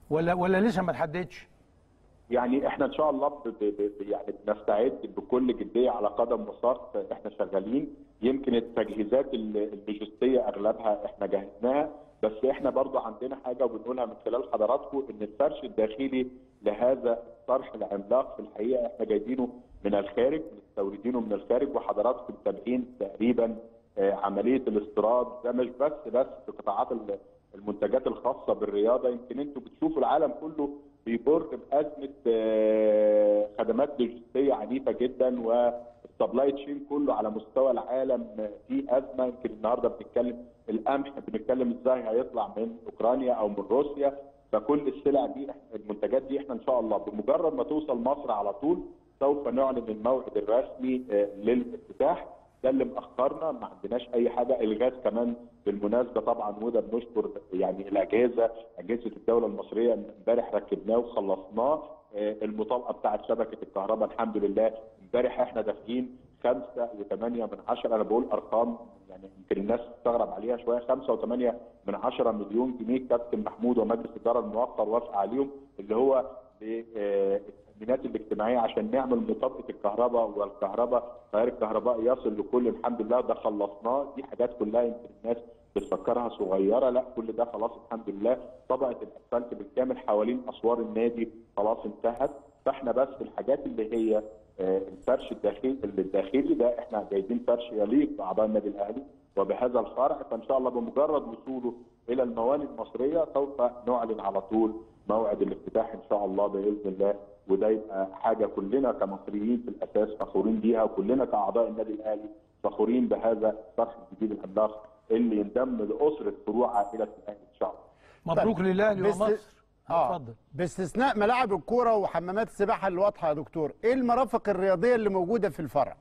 ولا ولا لسه ما تحددش يعني احنا ان شاء الله ب ب ب يعني بنستعد بكل جديه على قدم وساق احنا شغالين يمكن التجهيزات ال- اللوجستيه اغلبها احنا جهزناها بس احنا برضو عندنا حاجه وبنقولها من خلال حضراتكم ان الفرش الداخلي لهذا الطرح العملاق في الحقيقه احنا جايبينه من الخارج مستوردينه من الخارج وحضراتكم متابعين تقريبا آه، عمليه الاستيراد ده مش بس بس في قطاعات ال- المنتجات الخاصه بالرياضه يمكن انتوا بتشوفوا العالم كله بيمر بازمه آه، خدمات لوجستيه عنيفه جدا والسبلاي تشين كله على مستوى العالم في ازمه يمكن النهارده بنتكلم القمح بنتكلم ازاي هيطلع من اوكرانيا او من روسيا فكل السلع دي المنتجات دي احنا ان شاء الله بمجرد ما توصل مصر على طول سوف نعلن الموعد الرسمي آه، للافتتاح ده اللي مأخرنا ما عندناش اي حاجه الغاز كمان بالمناسبه طبعا وده بنشكر يعني الاجهزه اجهزه الدوله المصريه امبارح ركبناه وخلصناه آه، المطابقه بتاعه شبكه الكهرباء الحمد لله امبارح احنا دافعين خمسة وثمانية من عشرة أنا بقول أرقام يعني يمكن الناس تستغرب عليها شوية خمسة وثمانية من عشرة مليون جنيه كابتن محمود ومجلس الإدارة الموقر وافق عليهم اللي هو للتأمينات الاجتماعية عشان نعمل مطابقة الكهرباء والكهرباء تيار الكهرباء يصل لكل الحمد لله ده خلصناه دي حاجات كلها يمكن الناس بتفكرها صغيره لا كل ده خلاص الحمد لله طبقه الاسفلت بالكامل حوالين اسوار النادي خلاص انتهت فاحنا بس الحاجات اللي هي آه، الفرش الداخلي الداخلي ده احنا جايبين فرش يليق باعضاء النادي الاهلي وبهذا الفرع فان شاء الله بمجرد وصوله الى الموانئ المصريه سوف نعلن على طول موعد الافتتاح ان شاء الله باذن الله وده يبقى حاجه كلنا كمصريين في الاساس فخورين بيها وكلنا كاعضاء النادي الاهلي فخورين بهذا الطرح الجديد العملاق اللي ينضم لاسره فروع عائله الاهلي ان شاء الله. مبروك للاهلي بس- ومصر اه اتفضل باستثناء ملاعب الكوره وحمامات السباحه اللي واضحه يا دكتور ايه المرافق الرياضيه اللي موجوده في الفرع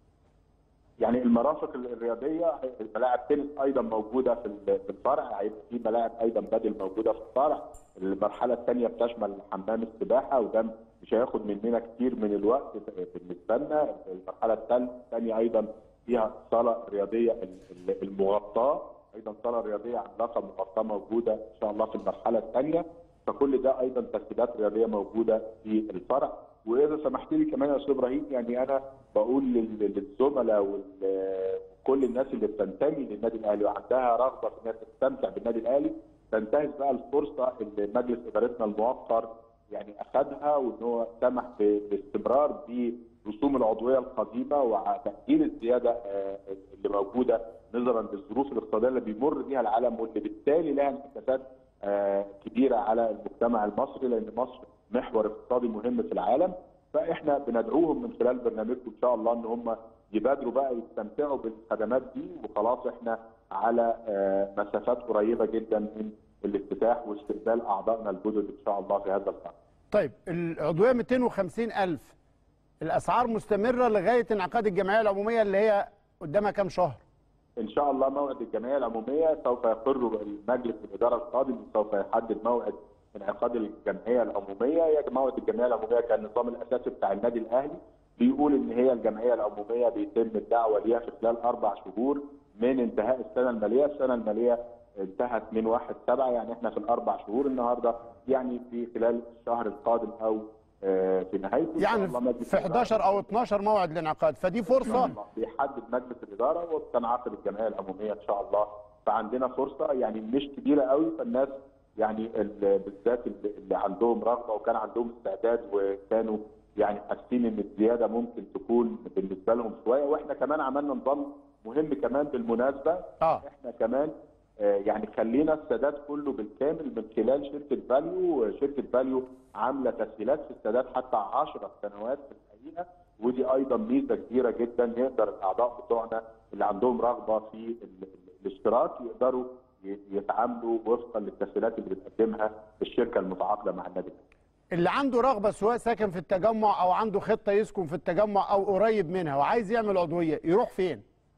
يعني المرافق الرياضيه الملاعب تنس ايضا موجوده في ال- في الفرع هيبقى في ملاعب ايضا بدل موجوده في الفرع المرحله الثانيه بتشمل حمام السباحه وده مش هياخد مننا كتير من الوقت بالنسبه لنا المرحله الثانيه ايضا فيها صاله رياضيه ال- ال- المغطاه ايضا صاله رياضيه عملاقه مغطاه موجوده ان شاء الله في المرحله الثانيه فكل ده ايضا تسهيلات رياضيه موجوده في الفرع واذا سمحت لي كمان يا استاذ ابراهيم يعني انا بقول لل- للزملاء وال- وكل الناس اللي بتنتمي للنادي الاهلي وعندها رغبه في انها تستمتع بالنادي الاهلي تنتهز بقى الفرصه اللي مجلس ادارتنا الموقر يعني اخذها وان هو سمح ب- باستمرار برسوم العضويه القديمه وتاجيل الزياده آه، اللي موجوده نظرا للظروف الاقتصاديه اللي بيمر بها العالم واللي بالتالي لها انعكاسات آه، كبيره على المجتمع المصري لان مصر محور اقتصادي مهم في العالم فاحنا بندعوهم من خلال برنامجكم ان شاء الله ان هم يبادروا بقى يستمتعوا بالخدمات دي وخلاص احنا على آه، مسافات قريبه جدا من الافتتاح واستقبال اعضائنا الجدد ان شاء الله في هذا الفرع. طيب العضويه 250 الف الاسعار مستمره لغايه انعقاد الجمعيه العموميه اللي هي قدامها كام شهر ان شاء الله موعد الجمعيه العموميه سوف يقر المجلس الاداره القادم سوف يحدد موعد انعقاد الجمعيه العموميه هي موعد الجمعيه العموميه كان النظام الاساسي بتاع النادي الاهلي بيقول ان هي الجمعيه العموميه بيتم الدعوه ليها في خلال اربع شهور من انتهاء السنه الماليه، السنه الماليه انتهت من 1 7 يعني احنا في الاربع شهور النهارده يعني في خلال الشهر القادم او آه، في نهايته إن شاء يعني الله مجلس في الإدارة 11 او 12 موعد الانعقاد فدي فرصه بيحدد مجلس الاداره وبتنعقد الجمعيه العموميه ان شاء الله فعندنا فرصه يعني مش كبيره قوي فالناس يعني ال- بالذات اللي اللي عندهم رغبه وكان عندهم استعداد وكانوا يعني حاسين ان الزياده ممكن تكون بالنسبه لهم شويه واحنا كمان عملنا نظام مهم كمان بالمناسبه اه احنا كمان آه، يعني خلينا السداد كله بالكامل من خلال شركه فاليو شركه فاليو عامله تسهيلات في السداد حتى 10 سنوات في الحقيقه ودي ايضا ميزه كبيره جدا يقدر الاعضاء بتوعنا اللي عندهم رغبه في ال- ال- الاشتراك يقدروا ي- يتعاملوا وفقا للتسهيلات اللي بتقدمها الشركه المتعاقده مع النادي الأهلي. اللي عنده رغبه سواء ساكن في التجمع او عنده خطه يسكن في التجمع او قريب منها وعايز يعمل عضويه يروح فين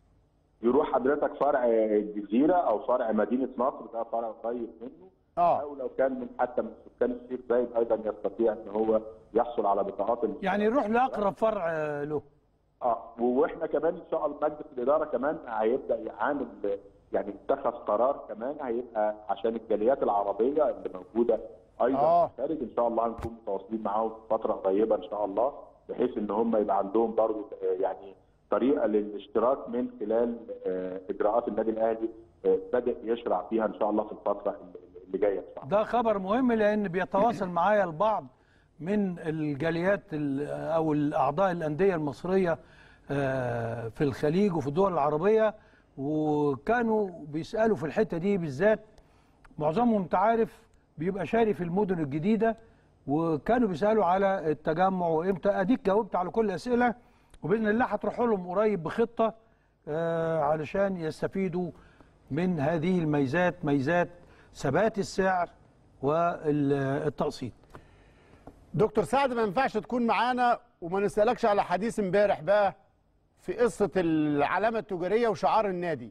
يروح حضرتك فرع الجزيره او فرع مدينه نصر ده فرع قريب منه اه او لو كان من حتى من سكان الشيخ زايد ايضا يستطيع ان هو يحصل على بطاقات ال- يعني يروح لاقرب فرع آه، له اه واحنا كمان ان شاء الله مجلس الاداره كمان هيبدا يعامل يعني اتخذ قرار كمان هيبقى عشان الجاليات العربيه اللي موجوده ايضا آه. في الخارج ان شاء الله هنكون متواصلين معاهم في فتره قريبه ان شاء الله بحيث ان هم يبقى عندهم برضه آه، يعني طريقه للاشتراك من خلال آه، اجراءات النادي الاهلي آه، بدا يشرع فيها ان شاء الله في الفتره اللي- اللي جايه ان شاء الله ده خبر مهم لان بيتواصل معايا البعض من الجاليات ال- او الاعضاء الانديه المصريه آه، في الخليج وفي الدول العربيه وكانوا بيسالوا في الحته دي بالذات معظمهم انت عارف بيبقى شاري في المدن الجديده وكانوا بيسالوا على التجمع وامتى اديك جاوبت على كل الاسئله وباذن الله هتروح لهم قريب بخطه آه، علشان يستفيدوا من هذه الميزات ميزات ثبات السعر والتقسيط دكتور سعد ما ينفعش تكون معانا وما نسالكش على حديث امبارح بقى في قصه العلامه التجاريه وشعار النادي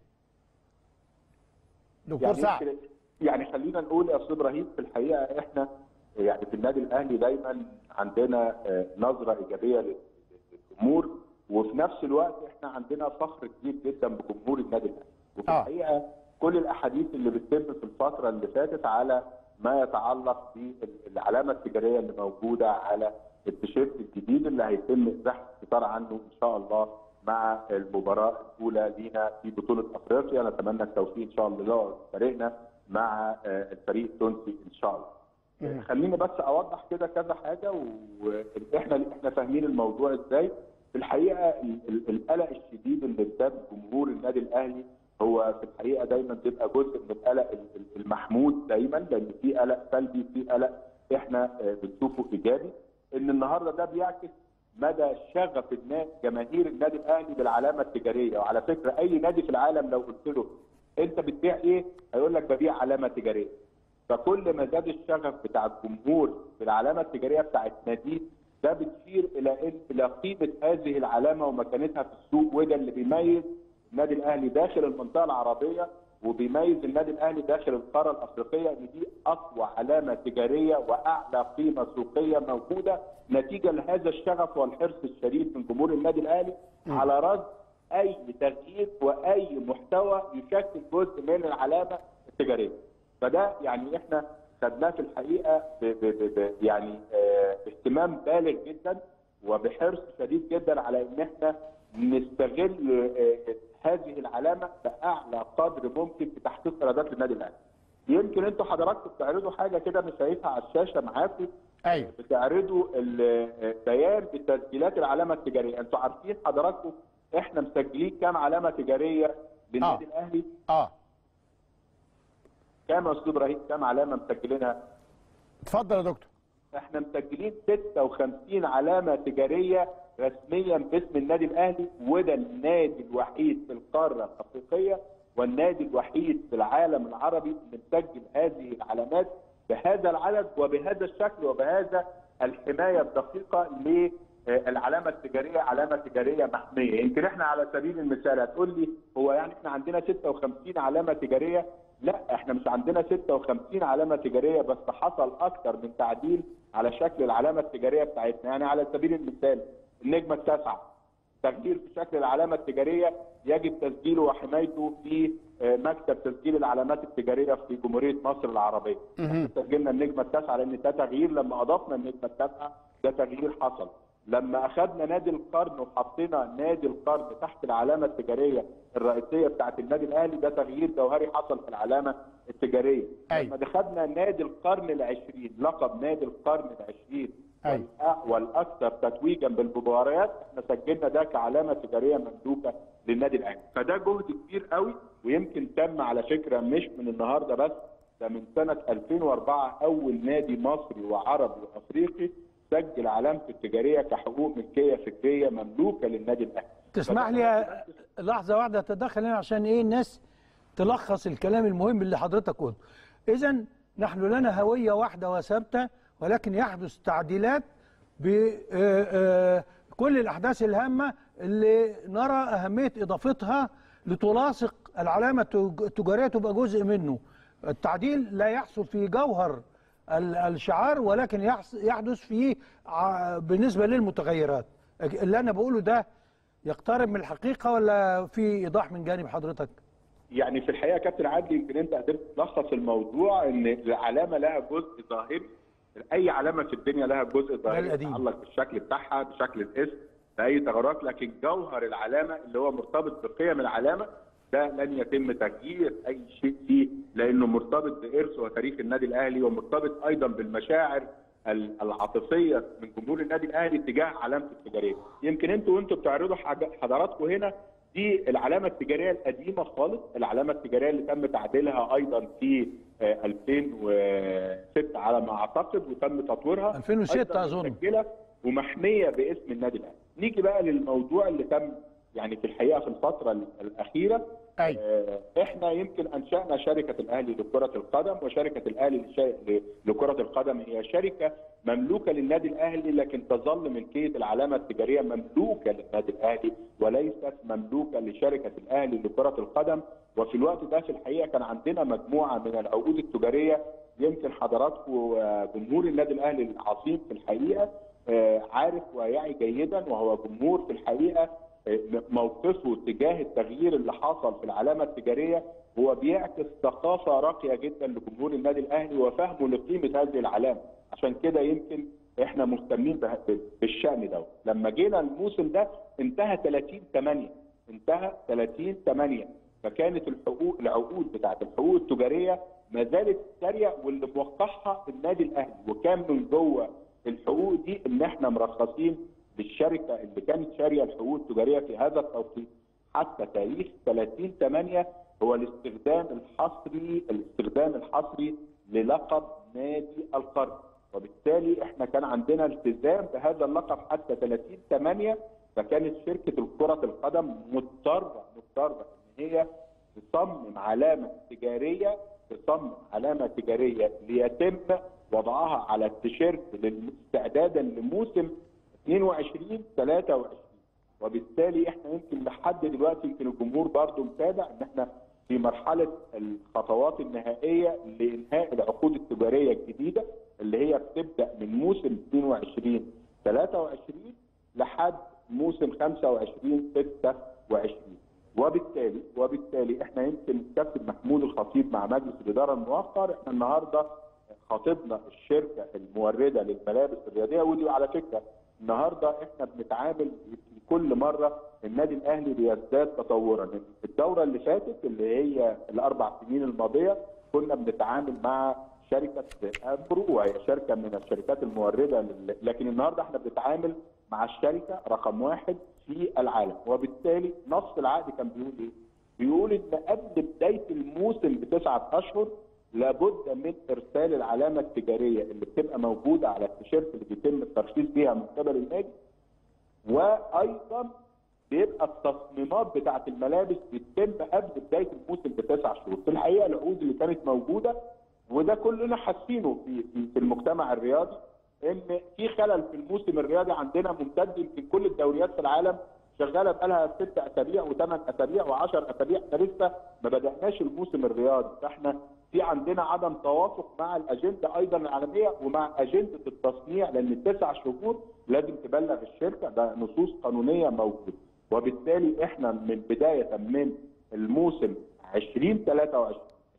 دكتور يعني سعد يمكن- يعني خلينا نقول يا استاذ ابراهيم في الحقيقه احنا يعني في النادي الاهلي دايما عندنا آه، نظره ايجابيه لل- للجمهور وفي نفس الوقت احنا عندنا فخر كبير جدا بجمهور النادي الاهلي وفي آه. الحقيقه كل الاحاديث اللي بتتم في الفتره اللي فاتت على ما يتعلق بالعلامه التجاريه اللي موجوده على التيشيرت الجديد اللي هيتم ازاحه الستار عنه ان شاء الله مع المباراه الاولى لينا في بطوله افريقيا نتمنى التوفيق ان شاء الله لفريقنا مع آه، الفريق التونسي ان شاء الله. مم. خليني بس اوضح كده كذا حاجه واحنا احنا فاهمين الموضوع ازاي في الحقيقه ال- ال- القلق الشديد اللي قدام جمهور النادي الاهلي هو في الحقيقه دايما بيبقى جزء من القلق ال- ال- المحمود دايما لان في قلق سلبي في قلق احنا آه، بنشوفه ايجابي ان النهارده ده بيعكس مدى شغف الناس جماهير النادي الاهلي بالعلامه التجاريه وعلى فكره اي نادي في العالم لو قلت له انت بتبيع ايه هيقول لك ببيع علامه تجاريه فكل ما زاد الشغف بتاع الجمهور بالعلامه التجاريه بتاعت ناديه ده بتشير الى ان الى قيمه هذه العلامه ومكانتها في السوق وده اللي بيميز النادي الاهلي داخل المنطقه العربيه وبيميز النادي الاهلي داخل القاره الافريقيه ان دي اقوى علامه تجاريه واعلى قيمه سوقيه موجوده نتيجه لهذا الشغف والحرص الشديد من جمهور النادي الاهلي على رد اي تغيير واي محتوى يشكل جزء من العلامه التجاريه. فده يعني احنا خدناه في الحقيقه ب ب ب ب يعني آه اهتمام بالغ جدا وبحرص شديد جدا على ان احنا نستغل آه هذه العلامه باعلى قدر ممكن في تحقيق ايرادات النادي الاهلي. يمكن انتوا حضراتكم بتعرضوا حاجه كده مش شايفها على الشاشه معاكم ايوه بتعرضوا ال- بيان بتسجيلات العلامه التجاريه، انتوا عارفين حضراتكم احنا مسجلين كام علامه تجاريه للنادي آه. الاهلي؟ اه كام يا استاذ ابراهيم كام علامه مسجلينها؟ اتفضل يا دكتور احنا مسجلين 56 علامه تجاريه رسميا باسم النادي الاهلي وده النادي الوحيد في القاره الافريقيه والنادي الوحيد في العالم العربي اللي مسجل هذه العلامات بهذا العدد وبهذا الشكل وبهذا الحمايه الدقيقه للعلامه التجاريه علامه تجاريه محميه يمكن احنا على سبيل المثال هتقول لي هو يعني احنا عندنا 56 علامه تجاريه لا احنا مش عندنا 56 علامه تجاريه بس حصل اكتر من تعديل على شكل العلامه التجاريه بتاعتنا يعني على سبيل المثال النجمه التاسعه تغيير في شكل العلامه التجاريه يجب تسجيله وحمايته في آه، مكتب تسجيل العلامات التجاريه في جمهوريه مصر العربيه. مهم. سجلنا النجمه التاسعه لان ده تغيير لما اضفنا النجمه التاسعه ده تغيير حصل. لما اخذنا نادي القرن وحطينا نادي القرن تحت العلامه التجاريه الرئيسيه بتاعت النادي الاهلي ده تغيير جوهري حصل في العلامه التجاريه. أيوة. لما دخلنا نادي القرن العشرين لقب نادي القرن العشرين أيوة. والأ- والاكثر تتويجا بالمباريات احنا سجلنا ده كعلامه تجاريه مملوكه للنادي الاهلي فده جهد كبير قوي ويمكن تم على فكره مش من النهارده بس ده من سنه 2004 اول نادي مصري وعربي وافريقي سجل علامته التجاريه كحقوق ملكيه فكريه مملوكه للنادي الاهلي تسمح لي لحظه واحده اتدخل هنا عشان ايه الناس تلخص الكلام المهم اللي حضرتك قلته اذا نحن لنا هويه واحده وثابته ولكن يحدث تعديلات بكل الاحداث الهامه اللي نرى اهميه اضافتها لتلاصق العلامه التج- التجاريه تبقى جزء منه التعديل لا يحصل في جوهر ال- الشعار ولكن يحص- يحدث في ع- بالنسبه للمتغيرات اللي انا بقوله ده يقترب من الحقيقه ولا في ايضاح من جانب حضرتك يعني في الحقيقه كابتن عادل يمكن انت قدرت تلخص الموضوع ان العلامه لها جزء ظاهري اي علامه في الدنيا لها جزء ظاهري القديم. يتعلق بالشكل بتاعها بشكل الاسم باي تغيرات لكن جوهر العلامه اللي هو مرتبط بقيم العلامه ده لن يتم تغيير اي شيء فيه لانه مرتبط بارث وتاريخ النادي الاهلي ومرتبط ايضا بالمشاعر ال- العاطفيه من جمهور النادي الاهلي تجاه علامته التجاريه يمكن انتوا وانتوا بتعرضوا حاجة- حضراتكم هنا دي العلامه التجاريه القديمه خالص العلامه التجاريه اللي تم تعديلها ايضا في آه، 2006 على ما اعتقد وتم تطويرها 2006 أيضاً أظن. مسجله ومحميه باسم النادي الاهلي نيجي بقى للموضوع اللي تم يعني في الحقيقه في الفتره الاخيره أيوة. آه، احنا يمكن انشانا شركه الاهلي لكره القدم وشركه الاهلي للش- لكره القدم هي شركه مملوكه للنادي الاهلي لكن تظل ملكيه العلامه التجاريه مملوكه للنادي الاهلي وليست مملوكه لشركه الاهلي لكره القدم وفي الوقت ده في الحقيقه كان عندنا مجموعه من العقود التجاريه يمكن حضراتكم آه، جمهور النادي الاهلي العظيم في الحقيقه آه، عارف ويعي جيدا وهو جمهور في الحقيقه موقفه تجاه التغيير اللي حصل في العلامه التجاريه هو بيعكس ثقافه راقيه جدا لجمهور النادي الاهلي وفهمه لقيمه هذه العلامه عشان كده يمكن احنا مهتمين به- بالشان ده لما جينا الموسم ده انتهى 30 8 انتهى 30 8 فكانت الحقوق العقود بتاعت الحقوق التجاريه ما زالت ساريه واللي موقعها النادي الاهلي وكان من جوه الحقوق دي ان احنا مرخصين للشركه اللي كانت شاريه الحقوق التجاريه في هذا التوقيت حتى تاريخ 30 8 هو الاستخدام الحصري الاستخدام الحصري للقب نادي القرن وبالتالي احنا كان عندنا التزام بهذا اللقب حتى 30 8 فكانت شركه كره القدم مضطره مضطره ان هي تصمم علامه تجاريه تصمم علامه تجاريه ليتم وضعها على التيشيرت استعدادا لموسم 22 23 وبالتالي احنا يمكن لحد دلوقتي يمكن الجمهور برضه متابع ان احنا في مرحله الخطوات النهائيه لانهاء العقود التجاريه الجديده اللي هي بتبدا من موسم 22 23 لحد موسم 25 26 وبالتالي وبالتالي احنا يمكن الكابتن محمود الخطيب مع مجلس الاداره المؤخر احنا النهارده خاطبنا الشركه المورده للملابس الرياضيه ودي على فكره النهارده احنا بنتعامل في كل مره النادي الاهلي بيزداد تطورا الدوره اللي فاتت اللي هي الاربع سنين الماضيه كنا بنتعامل مع شركه امبرو وهي شركه من الشركات المورده لل... لكن النهارده احنا بنتعامل مع الشركه رقم واحد في العالم وبالتالي نص العقد كان بيقول ايه؟ بيقول ان قبل بدايه الموسم بتسعه اشهر لابد من ارسال العلامه التجاريه اللي بتبقى موجوده على التيشيرت اللي بيتم الترخيص بيها من قبل النادي وايضا بيبقى التصميمات بتاعه الملابس بتتم قبل بدايه الموسم بتسع شهور، في الحقيقه العقود اللي كانت موجوده وده كلنا حاسينه في في في المجتمع الرياضي ان في خلل في الموسم الرياضي عندنا ممتد يمكن كل الدوريات في العالم شغاله بقالها ست اسابيع وثمان اسابيع و10 اسابيع احنا لسه ما بداناش الموسم الرياضي فاحنا في عندنا عدم توافق مع الاجنده ايضا العالميه ومع اجنده التصنيع لان التسع شهور لازم تبلغ الشركه ده نصوص قانونيه موجوده وبالتالي احنا من بدايه من الموسم 2023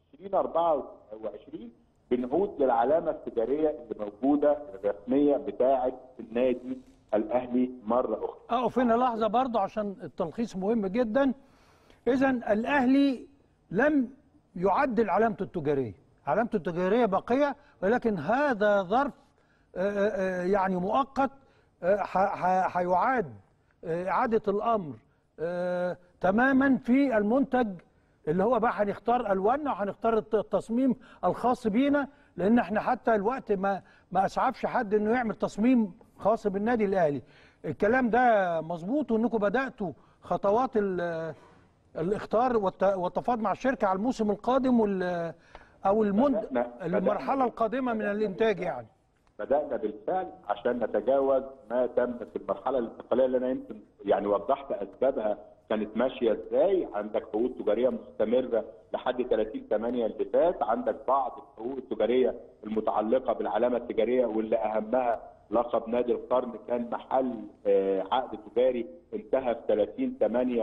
2024 بنعود للعلامه التجاريه اللي موجوده الرسميه بتاعه النادي الاهلي مره اخرى. اقف هنا لحظه برضه عشان التلخيص مهم جدا. اذا الاهلي لم يعدل علامته التجاريه، علامته التجاريه باقيه ولكن هذا ظرف آه، آه، يعني مؤقت آه، ح- ح- هيعاد آه، اعاده الامر آه، تماما في المنتج اللي هو بقى هنختار الواننا وهنختار الت- التصميم الخاص بينا لان احنا حتى الوقت ما ما اسعفش حد انه يعمل تصميم خاص بالنادي الاهلي الكلام ده مظبوط وانكم بداتوا خطوات ال- الاختار والت- والتفاوض مع الشركه على الموسم القادم وال او المند بدأنا- المرحله القادمه من الانتاج يعني بدانا بالفعل عشان نتجاوز ما تم في المرحله الانتقاليه اللي انا يمكن يعني وضحت اسبابها كانت ماشيه ازاي عندك حقوق تجاريه مستمره لحد 30 8 اللي فات عندك بعض الحقوق التجاريه المتعلقه بالعلامه التجاريه واللي اهمها لقب نادي القرن كان محل آه، عقد تجاري انتهى في 30 8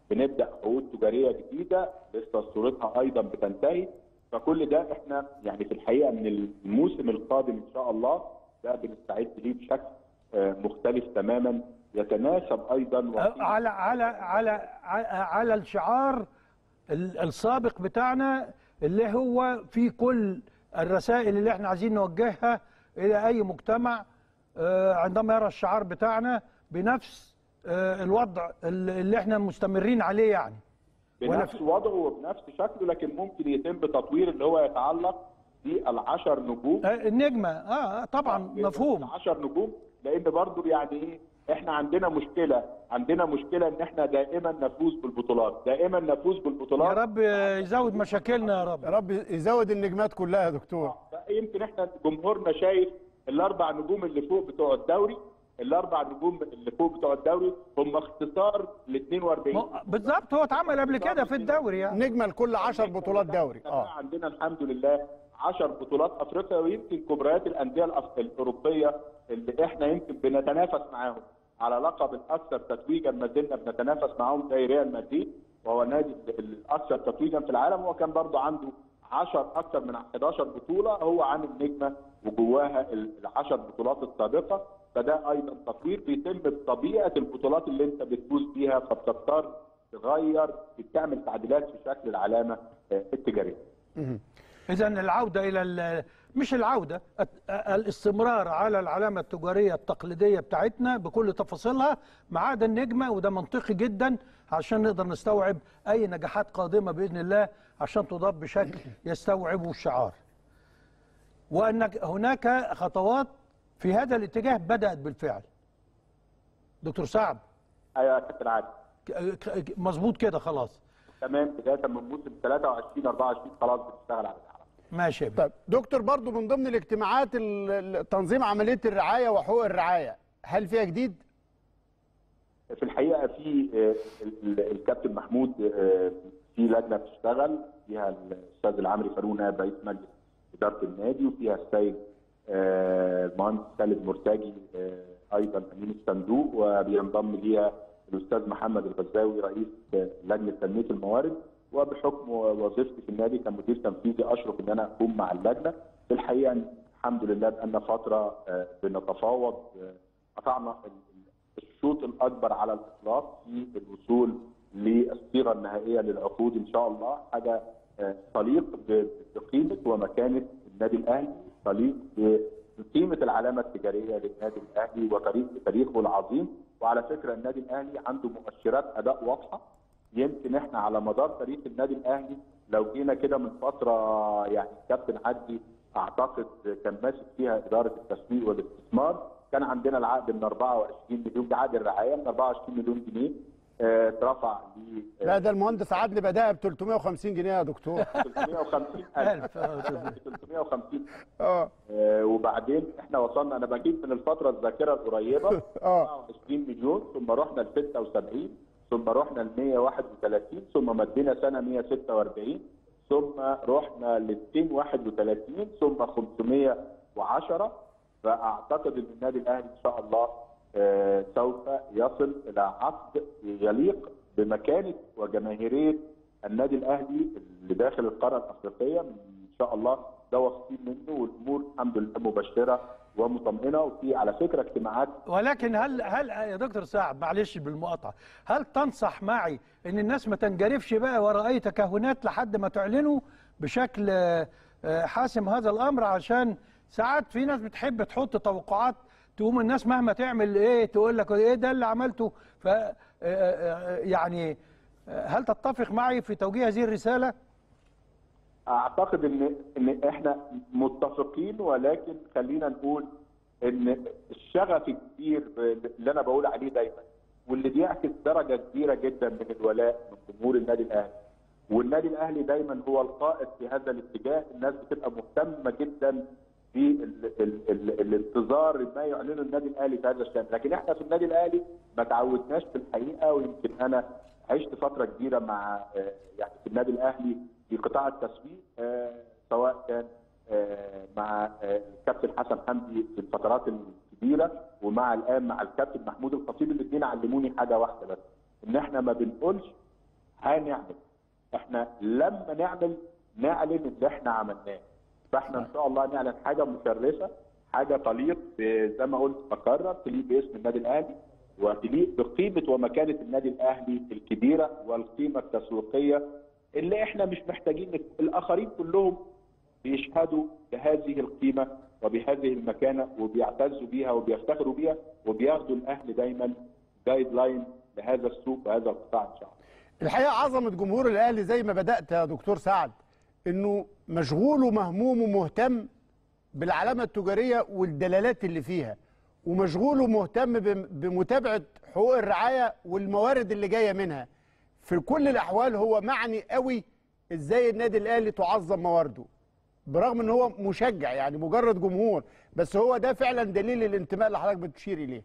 بنبدا عقود تجاريه جديده لسه صورتها ايضا بتنتهي فكل ده احنا يعني في الحقيقه من الموسم القادم ان شاء الله ده بنستعد ليه بشكل آه، مختلف تماما يتناسب ايضا وقيمة على على على على الشعار ال- السابق بتاعنا اللي هو في كل الرسائل اللي احنا عايزين نوجهها الى اي مجتمع آه، عندما يرى الشعار بتاعنا بنفس آه، الوضع اللي اللي احنا مستمرين عليه يعني ولا بنفس وضعه وبنفس شكله لكن ممكن يتم تطوير اللي هو يتعلق بالعشر نجوم آه، النجمه اه طبعا مفهوم العشر نجوم لان برضو يعني ايه احنا عندنا مشكله عندنا مشكله ان احنا دائما نفوز بالبطولات دائما نفوز يا بالبطولات رب يزود مشاكلنا يا رب يا رب يزود النجمات كلها يا دكتور يمكن احنا جمهورنا شايف الاربع نجوم اللي فوق بتوع الدوري الاربع نجوم اللي فوق بتوع الدوري هم اختصار ل 42 م- بالظبط هو اتعمل قبل كده في الدوري يعني نجمه لكل 10 بطولات دوري اه اه عندنا الحمد لله 10 بطولات افريقيا ويمكن كبريات الانديه الأف- الاوروبيه اللي احنا يمكن بنتنافس معاهم على لقب الاكثر تتويجا ما زلنا بنتنافس معاهم زي ريال مدريد وهو النادي الاكثر تتويجا في العالم هو كان برضه عنده 10 اكثر من 11 بطوله هو عامل نجمه وجواها ال 10 بطولات السابقه فده ايضا تطوير بيتم بطبيعه البطولات اللي انت بتفوز بيها فبتضطر تغير بتعمل تعديلات في شكل العلامه آه، التجاريه. اذا العوده الى ال- مش العوده الت- الاستمرار على العلامه التجاريه التقليديه بتاعتنا بكل تفاصيلها ما عدا النجمه وده منطقي جدا عشان نقدر نستوعب اي نجاحات قادمه باذن الله عشان تضاف بشكل يستوعبه الشعار. وان هناك خطوات في هذا الاتجاه بدات بالفعل. دكتور سعد ايوه يا كابتن عادل ك- ك- مظبوط كده خلاص تمام بدايه من موسم 23 24 خلاص بتشتغل على العالم. ماشي يا ابني. طيب دكتور برضو من ضمن الاجتماعات ال- ال- تنظيم عمليه الرعايه وحقوق الرعايه هل فيها جديد؟ في الحقيقه في آه، ال- ال- الكابتن محمود آه، في لجنه بتشتغل فيها الاستاذ العمري فاروق نائب رئيس مجلس اداره النادي وفيها السيد آه، المهندس خالد مرتجي آه، ايضا امين الصندوق وبينضم ليها الاستاذ محمد الغزاوي رئيس آه، لجنه تنميه الموارد وبحكم وظيفتي في النادي كمدير تنفيذي اشرف ان انا اكون مع اللجنه في الحقيقه الحمد لله بقالنا فتره آه، بنتفاوض آه، قطعنا ال- الشوط الاكبر على الاطلاق في الوصول للصيغه النهائيه للعقود ان شاء الله حاجه آه، تليق ب- بقيمه ومكانه النادي الاهلي تليق بقيمه العلامه التجاريه للنادي الاهلي وتاريخ تاريخه العظيم وعلى فكره النادي الاهلي عنده مؤشرات اداء واضحه يمكن احنا على مدار تاريخ النادي الاهلي لو جينا كده من فتره يعني الكابتن عدلي اعتقد كان ماسك فيها اداره التسويق والاستثمار كان عندنا العقد من 24 مليون ده عقد الرعايه من 24 مليون جنيه آه، اترفع ل لا ده المهندس عدلي بداها ب 350 جنيه يا دكتور 350 ألف. الف 350 اه آه، وبعدين احنا وصلنا انا بجيب من الفتره الذاكره القريبه اه 20 مليون ثم رحنا ل 76 ثم رحنا ل 131 ثم مدينا سنه 146 ثم رحنا ل 231 ثم 510 فاعتقد ان النادي الاهلي ان شاء الله آه، سوف يصل الى عقد يليق بمكانه وجماهيريه النادي الاهلي اللي داخل القاره الافريقيه ان شاء الله ده واثقين منه والامور الحمد لله مبشره ومطمئنه وفي على فكره اجتماعات ولكن هل هل يا دكتور سعد معلش بالمقاطعه هل تنصح معي ان الناس ما تنجرفش بقى وراء اي تكهنات لحد ما تعلنوا بشكل آه، آه، حاسم هذا الامر عشان ساعات في ناس بتحب تحط توقعات تقوم الناس مهما تعمل ايه تقول لك ايه ده اللي عملته ف آه، آه، يعني آه، هل تتفق معي في توجيه هذه الرساله؟ اعتقد ان ان احنا متفقين ولكن خلينا نقول ان الشغف الكبير اللي انا بقول عليه دايما واللي بيعكس درجه كبيره جدا من الولاء من جمهور النادي الاهلي والنادي الاهلي دايما هو القائد في هذا الاتجاه الناس بتبقى مهتمه جدا في ال ال ال الانتظار ما يعلنه النادي الاهلي في هذا الشان لكن احنا في النادي الاهلي ما تعودناش في الحقيقه ويمكن انا عشت فتره كبيره مع آه، يعني في النادي الاهلي في قطاع التسويق آه، سواء كان آه، مع آه، الكابتن حسن حمدي في الفترات الكبيره ومع الان مع الكابتن محمود الخطيب الاثنين علموني حاجه واحده بس ان احنا ما بنقولش هنعمل احنا لما نعمل نعلن اللي احنا عملناه فاحنا ان شاء الله نعلن حاجه مشرفه حاجه تليق ب- زي ما قلت بكرر تليق باسم النادي الاهلي وتليق بقيمه ومكانه النادي الاهلي الكبيره والقيمه التسويقيه اللي احنا مش محتاجين نك- الاخرين كلهم بيشهدوا بهذه القيمه وبهذه المكانه وبيعتزوا بيها وبيفتخروا بيها وبياخدوا الاهلي دايما جايد لاين لهذا السوق وهذا القطاع ان شاء الله. الحقيقه عظمه جمهور الاهلي زي ما بدات يا دكتور سعد انه مشغول ومهموم ومهتم بالعلامه التجاريه والدلالات اللي فيها ومشغول ومهتم بم- بمتابعه حقوق الرعايه والموارد اللي جايه منها في كل الاحوال هو معني قوي ازاي النادي الاهلي تعظم موارده برغم ان هو مشجع يعني مجرد جمهور بس هو ده فعلا دليل الانتماء اللي حضرتك بتشير اليه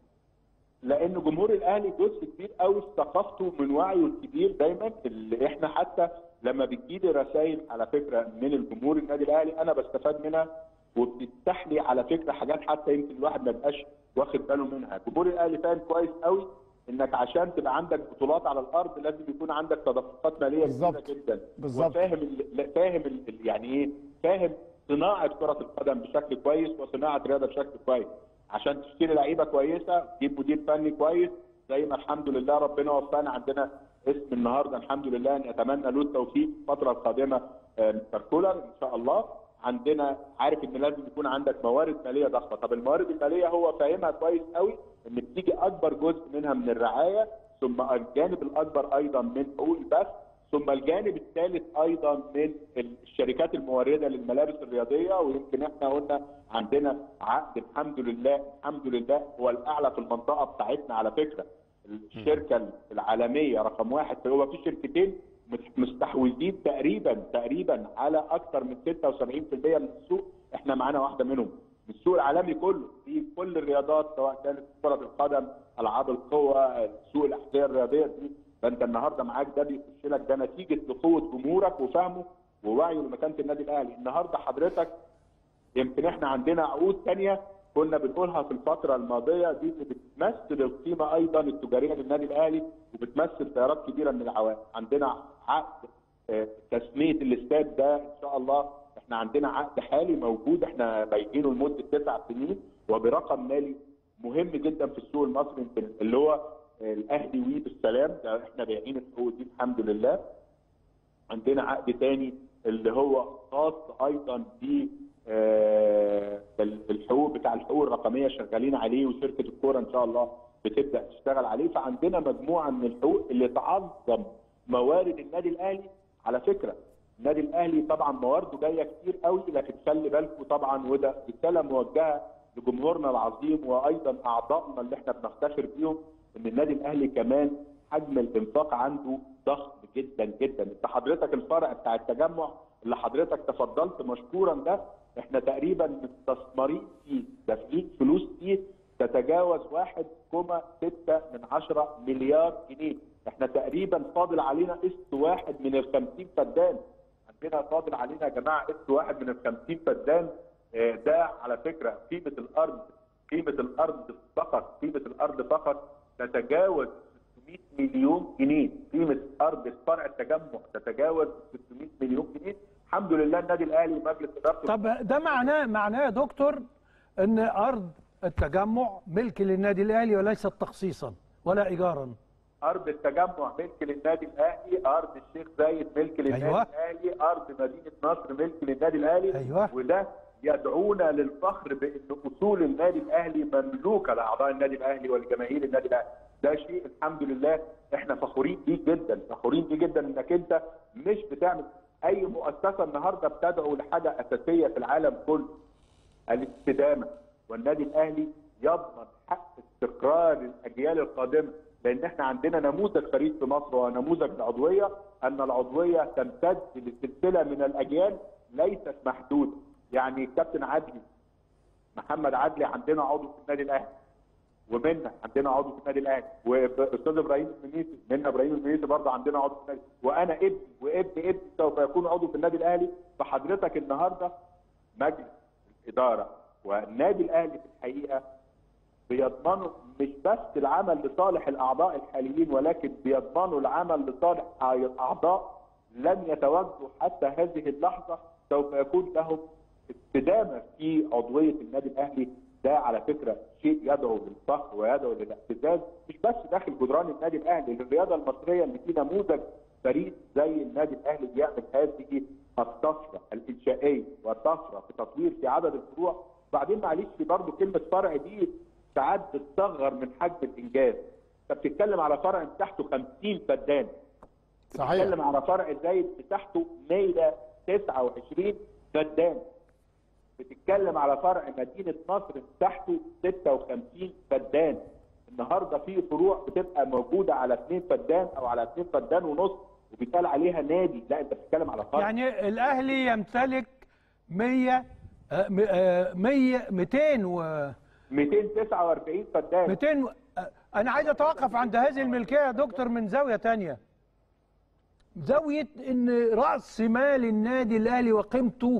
لان جمهور الاهلي جزء كبير قوي في ثقافته من وعيه الكبير دايما اللي احنا حتى لما بتجيلي رسائل على فكره من الجمهور النادي الاهلي انا بستفاد منها وبتفتح لي على فكره حاجات حتى يمكن الواحد ما يبقاش واخد باله منها، جمهور الاهلي فاهم كويس قوي انك عشان تبقى عندك بطولات على الارض لازم يكون عندك تدفقات ماليه كبيره بالظبط. جدا بالظبط. وفاهم ال- فاهم ال- يعني ايه فاهم صناعه كره القدم بشكل كويس وصناعه رياضه بشكل كويس عشان تشتري لعيبه كويسه تجيب مدير فني كويس زي ما الحمد لله ربنا وفقنا عندنا اسم النهارده الحمد لله نتمنى له التوفيق الفتره القادمه آه، مستر كولر ان شاء الله عندنا عارف ان لازم يكون عندك موارد ماليه ضخمه طب الموارد الماليه هو فاهمها كويس قوي ان بتيجي اكبر جزء منها من الرعايه ثم الجانب الاكبر ايضا من حقوق البث ثم الجانب الثالث ايضا من الشركات المورده للملابس الرياضيه ويمكن احنا قلنا عندنا عقد الحمد لله الحمد لله هو الاعلى في المنطقه بتاعتنا على فكره الشركه العالميه رقم واحد هو في شركتين مستحوذين تقريبا تقريبا على اكثر من 76% من السوق احنا معانا واحده منهم السوق العالمي كله في كل الرياضات سواء كانت كره القدم العاب القوى سوق الاحذيه الرياضيه دي فانت النهارده معاك ده بيخش لك ده نتيجه لقوه جمهورك وفهمه ووعيه لمكانه النادي الاهلي النهارده حضرتك يمكن احنا عندنا عقود ثانيه كنا بنقولها في الفتره الماضيه دي اللي بتمثل القيمه ايضا التجاريه للنادي الاهلي وبتمثل تيارات كبيره من العوائد عندنا عقد آه، تسميه الاستاد ده ان شاء الله احنا عندنا عقد حالي موجود احنا بايعينه لمده تسع سنين وبرقم مالي مهم جدا في السوق المصري يمكن اللي هو آه، الاهلي وي بالسلام ده احنا بايعين الحقوق دي الحمد لله عندنا عقد تاني اللي هو خاص ايضا ب آه، الحقوق بتاع الحقوق الرقميه شغالين عليه وشركه الكوره ان شاء الله بتبدا تشتغل عليه فعندنا مجموعه من الحقوق اللي تعظم موارد النادي الاهلي على فكره النادي الاهلي طبعا موارده جايه كتير قوي لكن خلي بالكم طبعا وده رساله موجهه لجمهورنا العظيم وايضا اعضائنا اللي احنا بنفتخر بيهم ان النادي الاهلي كمان حجم الانفاق عنده ضخم جدا جدا انت حضرتك الفرع بتاع التجمع اللي حضرتك تفضلت مشكورا ده احنا تقريبا مستثمرين فيه دافعين فلوس فيه تتجاوز 1.6 من 10 مليار جنيه احنا تقريبا فاضل علينا قسط واحد من ال 50 فدان عندنا فاضل علينا يا جماعه قسط واحد من ال 50 فدان آه، ده على فكره قيمه الارض قيمه الارض فقط قيمه الارض فقط تتجاوز 600 مليون جنيه قيمه ارض فرع التجمع تتجاوز 600 مليون جنيه الحمد لله النادي الاهلي ومجلس ادارته طب ده معناه معناه يا دكتور ان ارض التجمع ملك للنادي الاهلي وليست تخصيصا ولا ايجارا ارض التجمع ملك للنادي الاهلي ارض الشيخ زايد ملك للنادي أيوة. الاهلي ارض مدينه نصر ملك للنادي الاهلي أيوة. وده يدعونا للفخر بان اصول النادي الاهلي مملوكه لاعضاء النادي الاهلي ولجماهير النادي الاهلي ده شيء الحمد لله احنا فخورين بيه جدا فخورين بيه جدا انك انت مش بتعمل اي مؤسسه النهارده بتدعو لحاجه اساسيه في العالم كله الاستدامه والنادي الاهلي يضمن حق استقرار الاجيال القادمه لان احنا عندنا نموذج فريد في مصر ونموذج العضويه ان العضويه تمتد لسلسله من الاجيال ليست محدوده يعني الكابتن عدلي محمد عدلي عندنا عضو في النادي الاهلي ومنا عندنا عضو في النادي الاهلي واستاذ ابراهيم المنيسي منا ابراهيم المنيسي برضه عندنا عضو في النادي وانا ابني وابن ابني سوف يكون عضو في النادي الاهلي فحضرتك النهارده مجلس الاداره والنادي الاهلي في الحقيقه بيضمنوا مش بس العمل لصالح الاعضاء الحاليين ولكن بيضمنوا العمل لصالح اعضاء لم يتواجدوا حتى هذه اللحظه سوف يكون لهم استدامه في عضويه النادي الاهلي ده على فكره شيء يدعو للفخر ويدعو للاعتزاز مش بس داخل جدران النادي الاهلي للرياضه المصريه اللي في نموذج فريد زي النادي الاهلي بيعمل هذه الطفره الانشائيه والطفره في تطوير في عدد الفروع بعدين معلش برضه كلمه فرع دي ساعات بتصغر من حجم الانجاز انت بتتكلم على فرع مساحته 50 فدان صحيح بتتكلم على فرع زايد مساحته 129 فدان بتتكلم على فرع مدينه نصر مساحته 56 فدان النهارده في فروع بتبقى موجوده على 2 فدان او على 2 فدان ونص وبيتقال عليها نادي لا انت بتتكلم على فرع يعني الاهلي يمتلك 100 آه، م- آه، 100 200 و 249 فدان 200 و- آه، انا عايز اتوقف عند هذه الملكيه يا دكتور من زاويه تانية زاويه ان راس مال النادي الاهلي وقيمته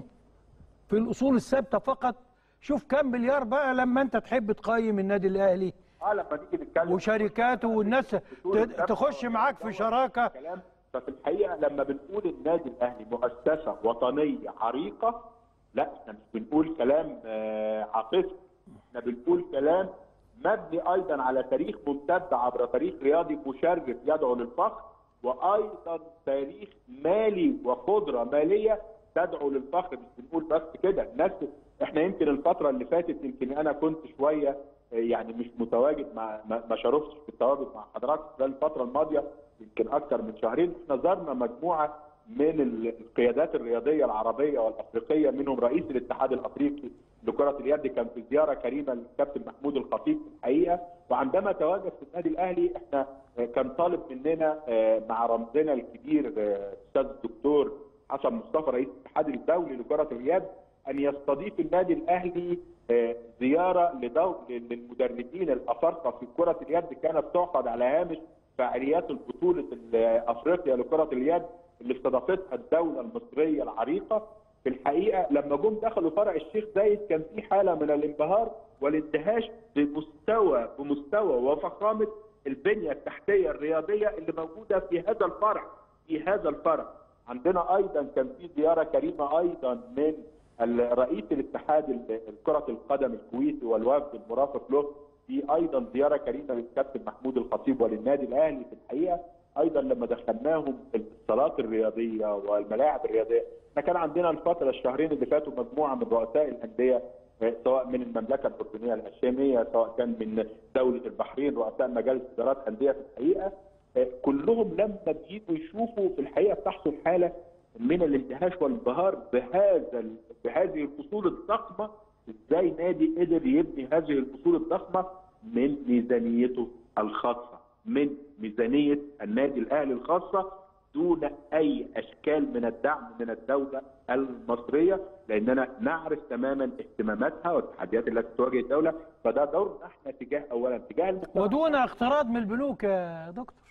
في الاصول الثابته فقط شوف كم مليار بقى لما انت تحب تقيم النادي الاهلي اه لما نيجي نتكلم وشركاته والناس ت- تخش معاك في شراكه كلام ففي الحقيقه لما بنقول النادي الاهلي مؤسسه وطنيه عريقه لا احنا مش بنقول كلام آه، عاطفي احنا بنقول كلام مبني ايضا على تاريخ ممتد عبر تاريخ رياضي مشرف يدعو للفخر وايضا تاريخ مالي وقدره ماليه تدعو للفخر مش بنقول بس كده الناس احنا يمكن الفتره اللي فاتت يمكن انا كنت شويه آه، يعني مش متواجد مع ما ما شرفتش في التواجد مع حضرتك خلال الفتره الماضيه يمكن اكثر من شهرين احنا زرنا مجموعه من ال- القيادات الرياضيه العربيه والافريقيه منهم رئيس الاتحاد الافريقي لكره اليد كان في زياره كريمه للكابتن محمود الخطيب في الحقيقه وعندما تواجد في النادي الاهلي احنا آه، كان طالب مننا آه، مع رمزنا الكبير آه، استاذ الدكتور حسن مصطفى رئيس الاتحاد الدولي لكره اليد ان يستضيف النادي الاهلي آه، زياره لدو... للمدربين الافارقه في كره اليد كانت تعقد على هامش فعاليات البطوله ال- افريقيا لكره اليد اللي استضافتها الدوله المصريه العريقه في الحقيقه لما جم دخلوا فرع الشيخ زايد كان في حاله من الانبهار والاندهاش بمستوى بمستوى وفخامه البنيه التحتيه الرياضيه اللي موجوده في هذا الفرع في هذا الفرع عندنا ايضا كان في زياره كريمه ايضا من رئيس الاتحاد ال- كره القدم الكويتي والوفد المرافق له في ايضا زياره كريمه للكابتن محمود الخطيب وللنادي الاهلي في الحقيقه ايضا لما دخلناهم الصالات الرياضيه والملاعب الرياضيه احنا كان عندنا الفتره الشهرين اللي فاتوا مجموعه من رؤساء الانديه آه، سواء من المملكه الاردنيه الهاشميه سواء كان من دوله البحرين رؤساء مجالس ادارات انديه في الحقيقه آه، كلهم لما بييجوا يشوفوا في الحقيقه بتحصل حاله من الاندهاش والانبهار بهذا ال- بهذه الاصول الضخمه ازاي نادي قدر يبني هذه الاصول الضخمه من ميزانيته الخاصه من ميزانيه النادي الاهلي الخاصه دون اي اشكال من الدعم من الدوله المصريه لاننا نعرف تماما اهتماماتها والتحديات التي تواجه الدوله فده دورنا احنا تجاه اولا تجاه المجتمع ودون اقتراض من البنوك يا دكتور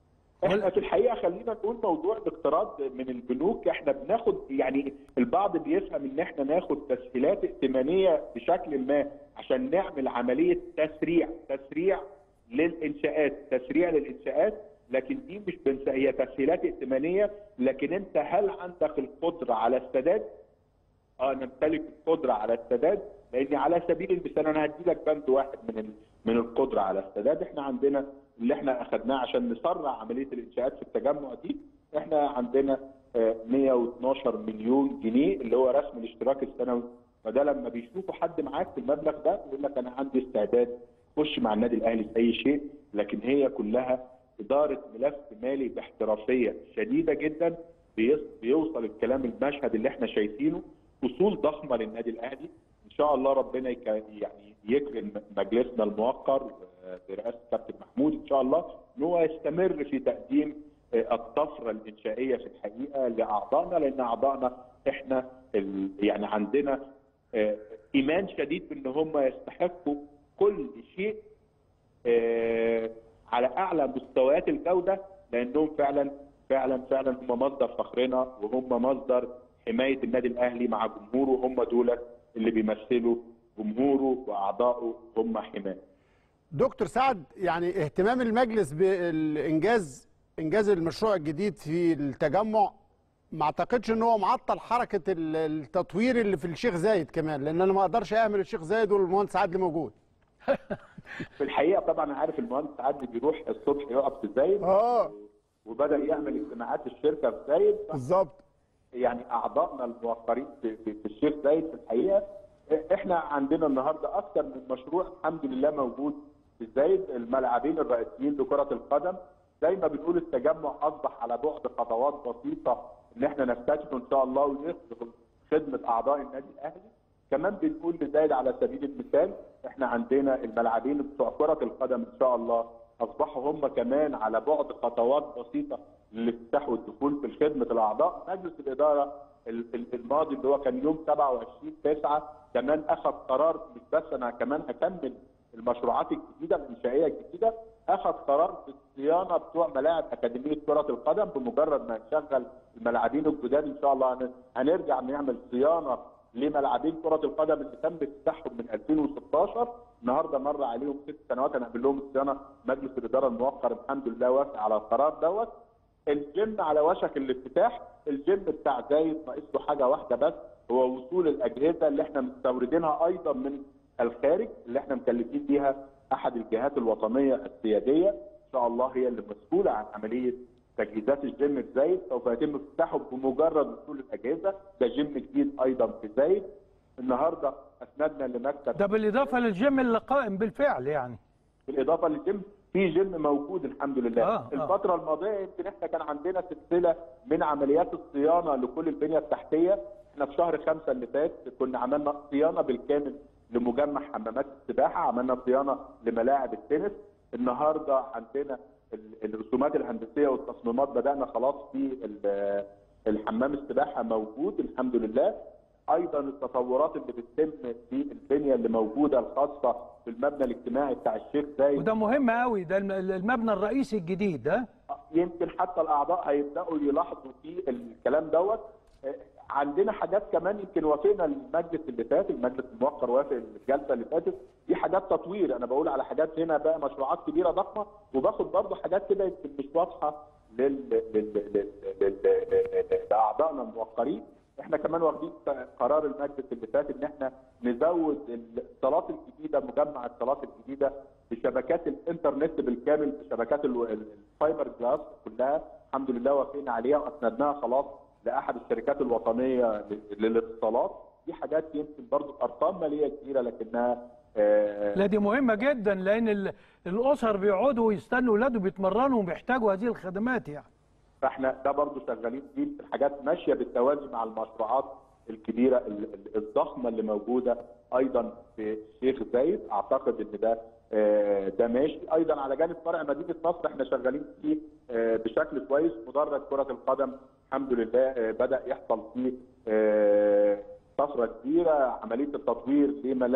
احنا في الحقيقه خلينا نقول موضوع الاقتراض من البنوك احنا بناخد يعني البعض بيفهم ان احنا ناخد تسهيلات ائتمانيه بشكل ما عشان نعمل عمليه تسريع تسريع للانشاءات تسريع للانشاءات لكن دي مش بنس هي تسهيلات ائتمانيه لكن انت هل عندك القدره على السداد؟ اه نمتلك القدره على السداد لان على سبيل المثال انا هدي لك بند واحد من ال- من القدره على السداد احنا عندنا اللي احنا اخذناه عشان نسرع عمليه الانشاءات في التجمع دي احنا عندنا آه، 112 مليون جنيه اللي هو رسم الاشتراك السنوي فده لما بيشوفوا حد معاك في المبلغ ده يقول لك انا عندي استعداد خش مع النادي الاهلي في اي شيء لكن هي كلها اداره ملف مالي باحترافيه شديده جدا بيص- بيوصل الكلام المشهد اللي احنا شايفينه اصول ضخمه للنادي الاهلي ان شاء الله ربنا يك- يعني يكرم مجلسنا الموقر برئاسه كابتن محمود ان شاء الله ان هو يستمر في تقديم آه، الطفره الانشائيه في الحقيقه لاعضائنا لان اعضائنا احنا ال- يعني عندنا آه، ايمان شديد بان هم يستحقوا كل شيء آه، على اعلى مستويات الجوده لانهم فعلا فعلا فعلا هم مصدر فخرنا وهم مصدر حمايه النادي الاهلي مع جمهوره هم دول اللي بيمثلوا جمهوره واعضائه هم حماه. دكتور سعد يعني اهتمام المجلس بالانجاز انجاز المشروع الجديد في التجمع ما اعتقدش ان هو معطل حركه ال- التطوير اللي في الشيخ زايد كمان لان انا ما اقدرش اعمل الشيخ زايد والمهندس عدلي موجود في الحقيقه طبعا عارف المهندس عادل بيروح الصبح يقف في زايد اه وبدا يعمل اجتماعات الشركه في زايد بالظبط يعني اعضائنا الموقرين في, في, في الشيخ زايد في الحقيقه احنا عندنا النهارده اكثر من مشروع الحمد لله موجود في زايد الملعبين الرئيسيين لكره القدم زي ما بنقول التجمع اصبح على بعد خطوات بسيطه ان احنا نكتشفه ان شاء الله ويخدم خدمه اعضاء النادي الاهلي كمان بنقول لزايد على سبيل المثال احنا عندنا الملعبين بتوع كره القدم ان شاء الله اصبحوا هم كمان على بعد خطوات بسيطه للافتتاح والدخول في خدمه الاعضاء مجلس الاداره ال- ال- الماضي اللي هو كان يوم 27 9 كمان اخذ قرار مش بس انا كمان هكمل المشروعات الجديده الانشائيه الجديده اخذ قرار بالصيانه بتوع ملاعب اكاديميه كره القدم بمجرد ما نشغل الملاعبين الجداد ان شاء الله هن- هنرجع نعمل صيانه لملاعبين كره القدم اللي تم افتتاحهم من 2016 النهارده مر عليهم ست سنوات هنعمل لهم الصيانه مجلس الاداره الموقر الحمد لله وافق على القرار دوت الجيم على وشك الافتتاح الجيم بتاع زايد ناقص له حاجه واحده بس هو وصول الاجهزه اللي احنا مستوردينها ايضا من الخارج اللي احنا مكلفين بيها احد الجهات الوطنيه السياديه ان شاء الله هي اللي مسؤوله عن عمليه تجهيزات الجيم في زايد سوف يتم افتتاحه بمجرد وصول الاجهزه ده جيم جديد ايضا في زايد النهارده اسندنا لمكتب ده بالاضافه للجيم اللي قائم بالفعل يعني بالاضافه للجيم في جيم موجود الحمد لله آه، آه آه. الفتره الماضيه يمكن احنا كان عندنا سلسله من عمليات الصيانه لكل البنيه التحتيه احنا في شهر خمسة اللي فات كنا عملنا صيانه بالكامل لمجمع حمامات السباحه عملنا صيانه لملاعب التنس النهارده عندنا ال- الرسومات الهندسيه والتصميمات بدانا خلاص في ال- الحمام السباحه موجود الحمد لله ايضا التطورات اللي بتتم في البنيه اللي موجوده الخاصه بالمبنى الاجتماعي بتاع الشيخ زايد وده مهم قوي ده الم- المبنى الرئيسي الجديد ده يمكن حتى الاعضاء هيبداوا يلاحظوا في الكلام دوت آه، عندنا حاجات كمان يمكن وافقنا المجلس اللي فات المجلس الموقر وافق الجلسه اللي فاتت دي حاجات تطوير انا بقول على حاجات هنا بقى مشروعات كبيره ضخمه وباخد برضه حاجات كده يمكن مش واضحه لل... لل... لل... لل... لل... لاعضائنا الموقرين احنا كمان واخدين قرار المجلس اللي فات ان احنا نزود الصالات الجديده مجمع الصالات الجديده بشبكات الانترنت بالكامل بشبكات ال- ال- الفايبر جلاس كلها الحمد لله وافقنا عليها واسندناها خلاص لاحد الشركات الوطنيه ل- للاتصالات دي حاجات يمكن برضو ارقام ماليه كبيره لكنها آه، لا دي مهمه جدا لان ال- الاسر بيقعدوا ويستنوا اولادهم بيتمرنوا وبيحتاجوا هذه الخدمات يعني فاحنا ده برضو شغالين فيه في الحاجات ماشيه بالتوازي مع المشروعات الكبيره ال- ال- الضخمه اللي موجوده ايضا في الشيخ زايد اعتقد ان ده آه، ده ماشي ايضا على جانب فرع مدينه نصر احنا شغالين فيه آه، بشكل كويس مدرج كره القدم الحمد لله آه، بدا يحصل فيه آه، طفره كبيره عمليه التطوير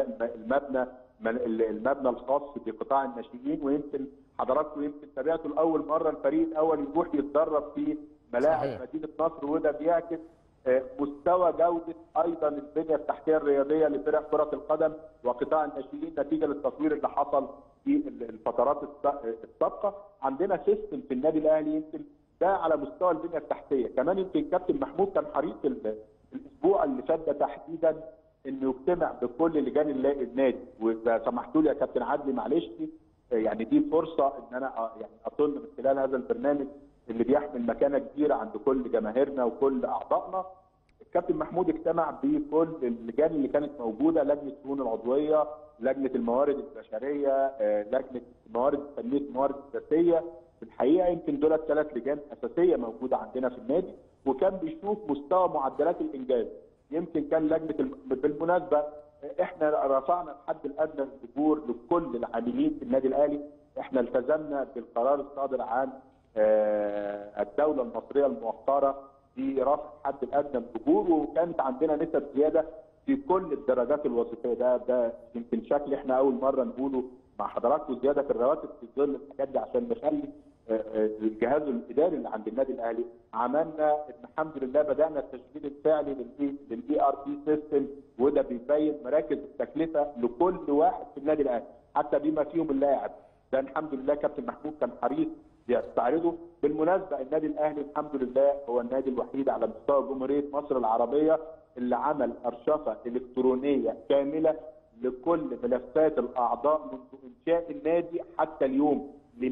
للمبنى المبنى الخاص بقطاع الناشئين ويمكن حضراتكم يمكن تابعتوا لاول مره الفريق الاول يروح يتدرب في ملاعب صحيح. مدينه نصر وده بيعكس آه، مستوى جوده ايضا البنيه التحتيه الرياضيه لفرق كره القدم وقطاع الناشئين نتيجه للتطوير اللي حصل في ال- الفترات الس- السابقه عندنا سيستم في النادي الاهلي يمكن ده على مستوى البنيه التحتيه كمان يمكن كابتن محمود كان حريص ال- الاسبوع اللي فات ده تحديدا انه يجتمع بكل لجان اللا- النادي واذا سمحتوا لي يا كابتن عدلي معلش آه، يعني دي فرصه ان انا آه، يعني اطل من خلال هذا البرنامج اللي بيحمل مكانه كبيره عند كل جماهيرنا وكل اعضائنا الكابتن محمود اجتمع بكل اللجان اللي كانت موجوده لجنه الشؤون العضويه لجنه الموارد البشريه آه، لجنه موارد تنميه الموارد الذاتيه في الحقيقه يمكن دول ثلاث لجان اساسيه موجوده عندنا في النادي وكان بيشوف مستوى معدلات الانجاز يمكن كان لجنه الم... بالمناسبه آه، احنا رفعنا الحد الادنى للاجور لكل العاملين في النادي الاهلي احنا التزمنا بالقرار الصادر عن آه، الدوله المصريه الموقره في رفع الحد الادنى للاجور وكانت عندنا نسب زياده في كل الدرجات الوظيفيه ده ده يمكن شكل احنا اول مره نقوله مع حضراتكم زياده في الرواتب في ظل الحاجات دي عشان نخلي آه، آه، الجهاز الجهاز الاداري اللي عند النادي الاهلي عملنا إن الحمد لله بدانا التشغيل الفعلي للاي للاي ار بي سيستم وده بيبين مراكز التكلفه لكل واحد في النادي الاهلي حتى بما فيهم اللاعب ده الحمد لله كابتن محمود كان حريص يستعرضه بالمناسبه النادي الاهلي الحمد لله هو النادي الوحيد على مستوى جمهوريه مصر العربيه اللي عمل ارشفه الكترونيه كامله لكل ملفات الاعضاء منذ انشاء النادي حتى اليوم ل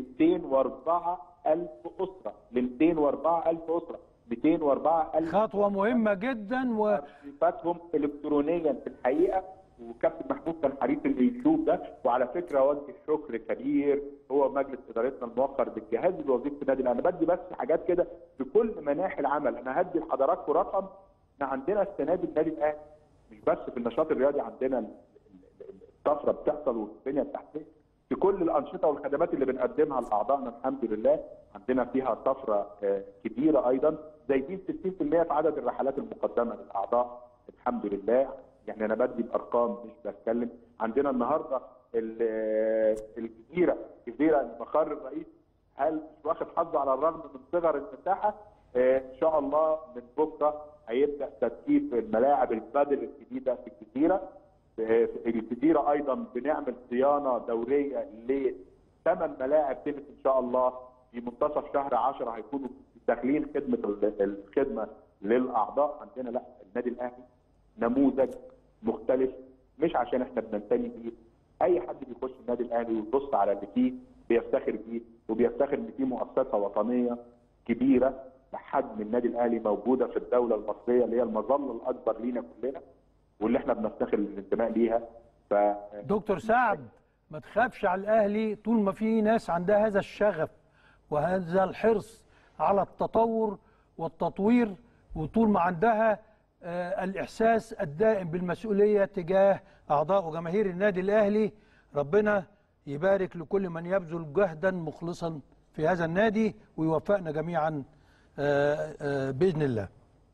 204 الف اسره ل 204 الف اسره 204 الف خطوه مهمه جدا و ارشيفاتهم الكترونيا في الحقيقه وكابتن محمود كان حريص انه يشوف ده وعلى فكره اوجه شكر كبير هو مجلس ادارتنا الموقر بالجهاز الوظيفي في النادي الاهلي انا بدي بس حاجات كده في كل مناحي العمل انا هدي لحضراتكم رقم احنا عندنا السنه دي النادي الاهلي مش بس في النشاط الرياضي عندنا ال- ال- ال- الطفره بتحصل والبنيه التحتيه في كل الانشطه والخدمات اللي بنقدمها لاعضائنا الحمد لله عندنا فيها طفره آه، كبيره ايضا زايدين 60% في عدد الرحلات المقدمه للاعضاء الحمد لله يعني انا بدي بارقام مش بتكلم عندنا النهارده ال- الجزيره جزيره المقر الرئيسي هل مش واخد حظه على الرغم من صغر المساحه آه، ان شاء الله من بكره هيبدا ترتيب الملاعب البادل الجديده في الجزيره آه، في الجزيره ايضا بنعمل صيانه دوريه لثمان ملاعب تنس ان شاء الله في منتصف شهر 10 هيكونوا داخلين خدمه ال- الخدمه للاعضاء عندنا لا النادي الاهلي نموذج مختلف مش عشان احنا بننتمي بيه اي حد بيخش النادي الاهلي ويبص على اللي فيه بيفتخر بيه وبيفتخر ان في مؤسسه وطنيه كبيره بحجم النادي الاهلي موجوده في الدوله المصريه اللي هي المظله الاكبر لينا كلنا واللي احنا بنفتخر بالانتماء ليها ف دكتور سعد ما تخافش على الاهلي طول ما في ناس عندها هذا الشغف وهذا الحرص على التطور والتطوير وطول ما عندها آه، الاحساس الدائم بالمسؤوليه تجاه اعضاء وجماهير النادي الاهلي ربنا يبارك لكل من يبذل جهدا مخلصا في هذا النادي ويوفقنا جميعا آه، آه، باذن الله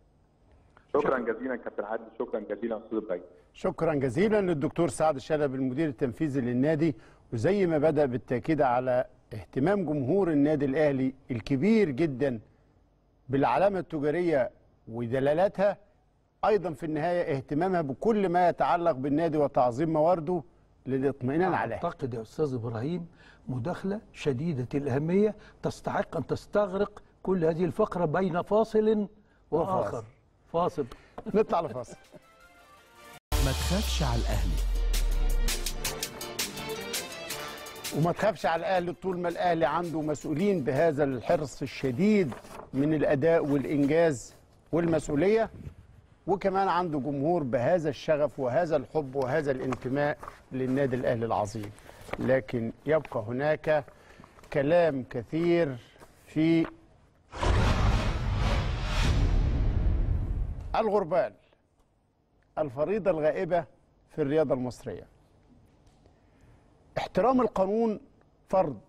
شكرا جزيلا كابتن عادل شكرا جزيلا استاذ ابراهيم شكرا جزيلا للدكتور سعد الشلبي المدير التنفيذي للنادي وزي ما بدأ بالتأكيد على اهتمام جمهور النادي الأهلي الكبير جدا بالعلامة التجارية ودلالاتها أيضا في النهاية اهتمامها بكل ما يتعلق بالنادي وتعظيم موارده للاطمئنان عليه أعتقد يا أستاذ إبراهيم مداخلة شديدة الأهمية تستحق أن تستغرق كل هذه الفقرة بين فاصل وآخر فاصل نطلع لفاصل ما تخافش على الأهلي وما تخافش على الاهلي طول ما الاهلي عنده مسؤولين بهذا الحرص الشديد من الاداء والانجاز والمسؤوليه وكمان عنده جمهور بهذا الشغف وهذا الحب وهذا الانتماء للنادي الاهلي العظيم لكن يبقى هناك كلام كثير في الغربال الفريضه الغائبه في الرياضه المصريه احترام القانون فرض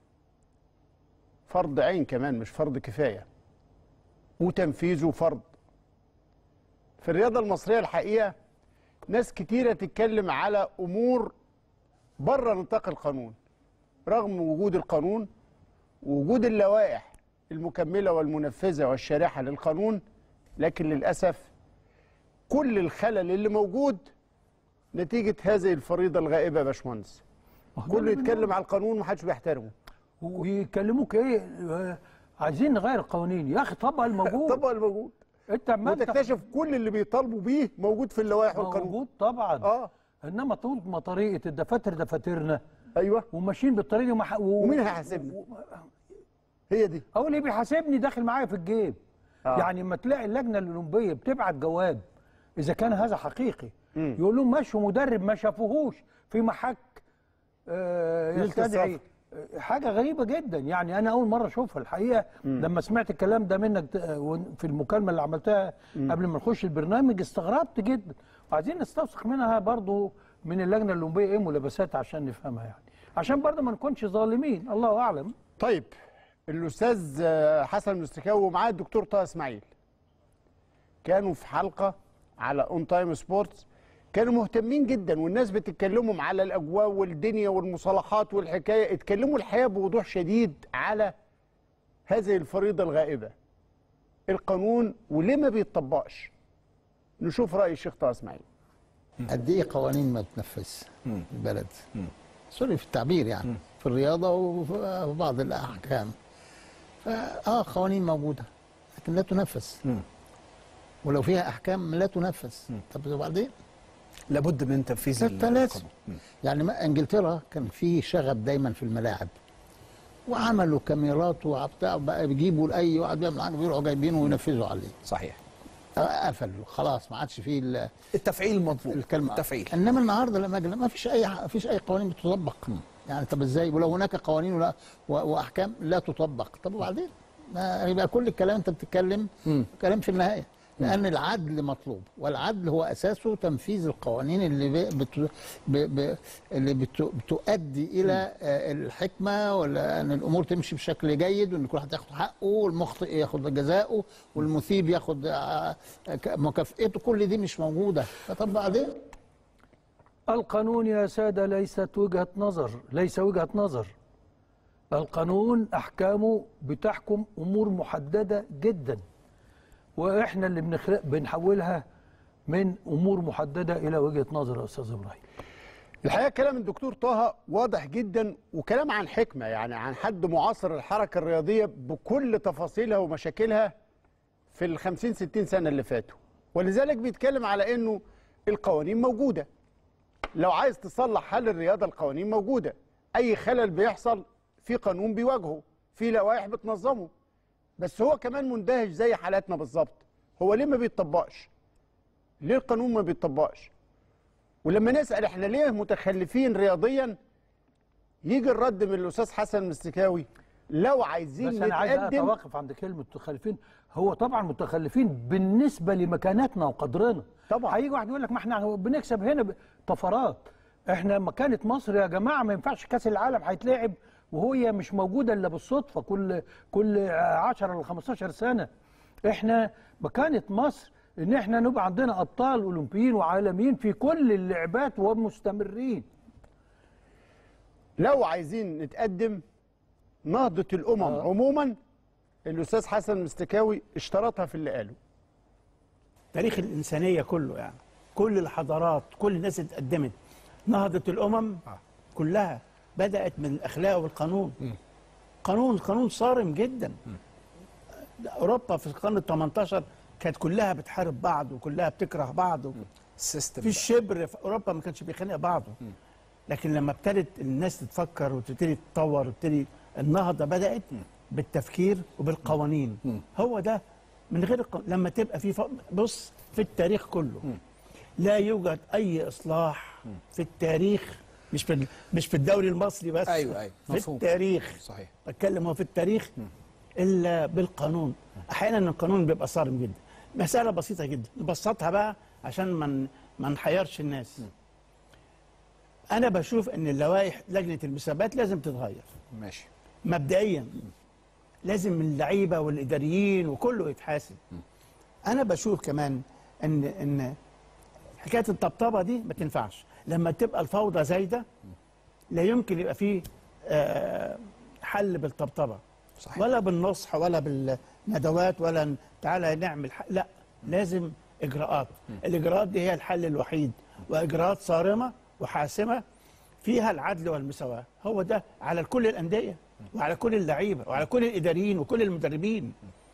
فرض عين كمان مش فرض كفايه وتنفيذه فرض في الرياضه المصريه الحقيقه ناس كتيره تتكلم على امور بره نطاق القانون رغم وجود القانون ووجود اللوائح المكمله والمنفذه والشارحه للقانون لكن للاسف كل الخلل اللي موجود نتيجه هذه الفريضه الغائبه يا باشمهندس كله يتكلم على القانون ومحدش بيحترمه ويكلموك إيه آه، عايزين نغير القوانين يا أخي طبق الموجود طبق الموجود أنت ما أنت وتكتشف كل اللي بيطالبوا بيه موجود في اللوائح والقانون موجود طبعا اه إنما طول ما طريقة الدفاتر دفاترنا ايوه وماشيين بالطريقة دي ومح... و... ومين هيحاسبني؟ هي دي هو اللي بيحاسبني داخل معايا في الجيب آه. يعني لما تلاقي اللجنه الاولمبيه بتبعت جواب اذا كان هذا حقيقي يقول لهم مشوا مدرب ما شافوهوش في محك آه ليلة يستدعي آه، حاجه غريبه جدا يعني انا اول مره اشوفها الحقيقه لما سمعت الكلام ده منك آه، وإن- في المكالمه اللي عملتها قبل ما نخش البرنامج استغربت جدا وعايزين نستوثق منها برضو من اللجنه الاولمبيه ايه ملابسات عشان نفهمها يعني عشان برضو ما نكونش ظالمين الله اعلم طيب الاستاذ آه، حسن المستكاوي ومعاه الدكتور طه اسماعيل كانوا في حلقه على اون تايم سبورتس كانوا مهتمين جدا والناس بتتكلموا على الاجواء والدنيا والمصالحات والحكايه اتكلموا الحقيقه بوضوح شديد على هذه الفريضه الغائبه القانون وليه ما بيتطبقش نشوف راي الشيخ طه اسماعيل قد ايه قوانين ما بتنفذ في البلد سوري في التعبير يعني في الرياضه وفي بعض الاحكام فا اه قوانين موجوده لكن لا تنفذ ولو فيها احكام لا تنفذ طب وبعدين لابد من تنفيذ ده لازم القانون. مم. يعني ما انجلترا كان في شغب دايما في الملاعب وعملوا كاميرات وبتاع بقى بيجيبوا لاي واحد بيعمل حاجه بيروحوا جايبينه وينفذوا عليه صحيح آه، قفلوا خلاص ما عادش فيه ال- التفعيل مطلوب الكلمه التفعيل انما النهارده لما أجي- ما فيش اي ما فيش اي قوانين بتطبق يعني طب ازاي ولو هناك قوانين ولا و- واحكام لا تطبق طب وبعدين ما يبقى كل الكلام انت بتتكلم كلام في النهايه لان العدل مطلوب والعدل هو اساسه تنفيذ القوانين اللي ب- بت ب ب اللي بت بتؤدي الى آه، الحكمه ولا ان الامور تمشي بشكل جيد وان كل واحد ياخد حقه والمخطئ ياخد جزاؤه والمثيب ياخد آه، ك- مكافئته كل دي مش موجوده فطب بعدين القانون يا سادة ليست وجهة نظر ليس وجهة نظر القانون أحكامه بتحكم أمور محددة جدا وإحنا اللي بنخلق بنحولها من أمور محددة إلى وجهة نظر يا أستاذ إبراهيم الحقيقه كلام الدكتور طه واضح جدا وكلام عن حكمه يعني عن حد معاصر الحركه الرياضيه بكل تفاصيلها ومشاكلها في ال 50 60 سنه اللي فاتوا ولذلك بيتكلم على انه القوانين موجوده لو عايز تصلح حال الرياضه القوانين موجوده اي خلل بيحصل في قانون بيواجهه في لوائح بتنظمه بس هو كمان مندهش زي حالاتنا بالظبط هو ليه ما بيتطبقش ليه القانون ما بيتطبقش ولما نسال احنا ليه متخلفين رياضيا يجي الرد من الاستاذ حسن المستكاوي لو عايزين بس أنا عايز نتقدم أتوقف عند كلمة متخلفين هو طبعا متخلفين بالنسبة لمكانتنا وقدرنا طبعا. هيجي واحد يقول لك ما احنا بنكسب هنا ب- طفرات احنا مكانة مصر يا جماعة ما ينفعش كأس العالم هيتلعب وهي مش موجودة إلا بالصدفة كل كل 10 ل 15 سنة احنا مكانة مصر ان احنا نبقى عندنا ابطال اولمبيين وعالميين في كل اللعبات ومستمرين لو عايزين نتقدم نهضه الامم آه. عموما الاستاذ حسن المستكاوي اشترطها في اللي قاله تاريخ الإنسانية كله يعني كل الحضارات كل الناس اللي اتقدمت نهضة الأمم كلها بدأت من الأخلاق والقانون قانون قانون صارم جدا أوروبا في القرن ال 18 كانت كلها بتحارب بعض وكلها بتكره بعض السيستم في الشبر في أوروبا ما كانش بيخانق بعضه لكن لما ابتدت الناس تتفكر وتبتدي تتطور وتبتدي النهضة بدأت بالتفكير وبالقوانين هو ده من غير الق... لما تبقى في ف... بص في التاريخ كله لا يوجد أي إصلاح في التاريخ مش في ال- مش في الدوري المصري بس أيوة، أيوة، في مفهوم. التاريخ صحيح. بتكلم هو في التاريخ الا بالقانون احيانا القانون بيبقى صارم جدا مساله بسيطه جدا نبسطها بقى عشان ما من ما نحيرش الناس انا بشوف ان اللوائح لجنه المسابقات لازم تتغير ماشي مبدئيا لازم اللعيبه والاداريين وكله يتحاسب انا بشوف كمان ان ان حكايه الطبطبه دي ما تنفعش لما تبقى الفوضى زايده لا يمكن يبقى فيه آه، حل بالطبطبه صحيح. ولا بالنصح ولا بالندوات ولا ن- تعالى نعمل حل. لا لازم اجراءات الاجراءات دي هي الحل الوحيد واجراءات صارمه وحاسمه فيها العدل والمساواه هو ده على كل الانديه وعلى كل اللعيبه وعلى كل الاداريين وكل المدربين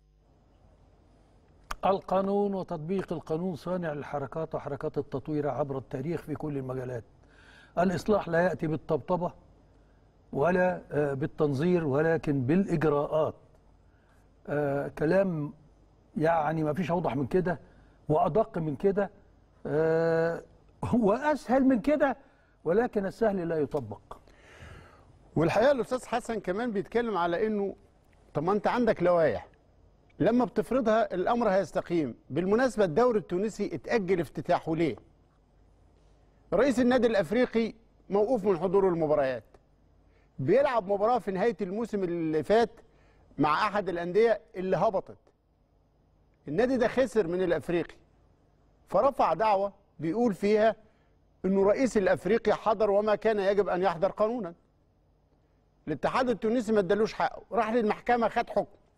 القانون وتطبيق القانون صانع الحركات وحركات التطوير عبر التاريخ في كل المجالات الإصلاح لا يأتي بالطبطبة ولا آه، بالتنظير ولكن بالإجراءات آه، كلام يعني ما فيش أوضح من كده وأدق من كده آه، وأسهل من كده ولكن السهل لا يطبق والحقيقه الاستاذ حسن كمان بيتكلم على انه طب ما انت عندك لوائح لما بتفرضها الامر هيستقيم بالمناسبه الدوري التونسي اتاجل افتتاحه ليه رئيس النادي الافريقي موقوف من حضور المباريات بيلعب مباراه في نهايه الموسم اللي فات مع احد الانديه اللي هبطت النادي ده خسر من الافريقي فرفع دعوه بيقول فيها انه رئيس الافريقي حضر وما كان يجب ان يحضر قانونا الاتحاد التونسي ما ادالوش حقه راح للمحكمه خد حكم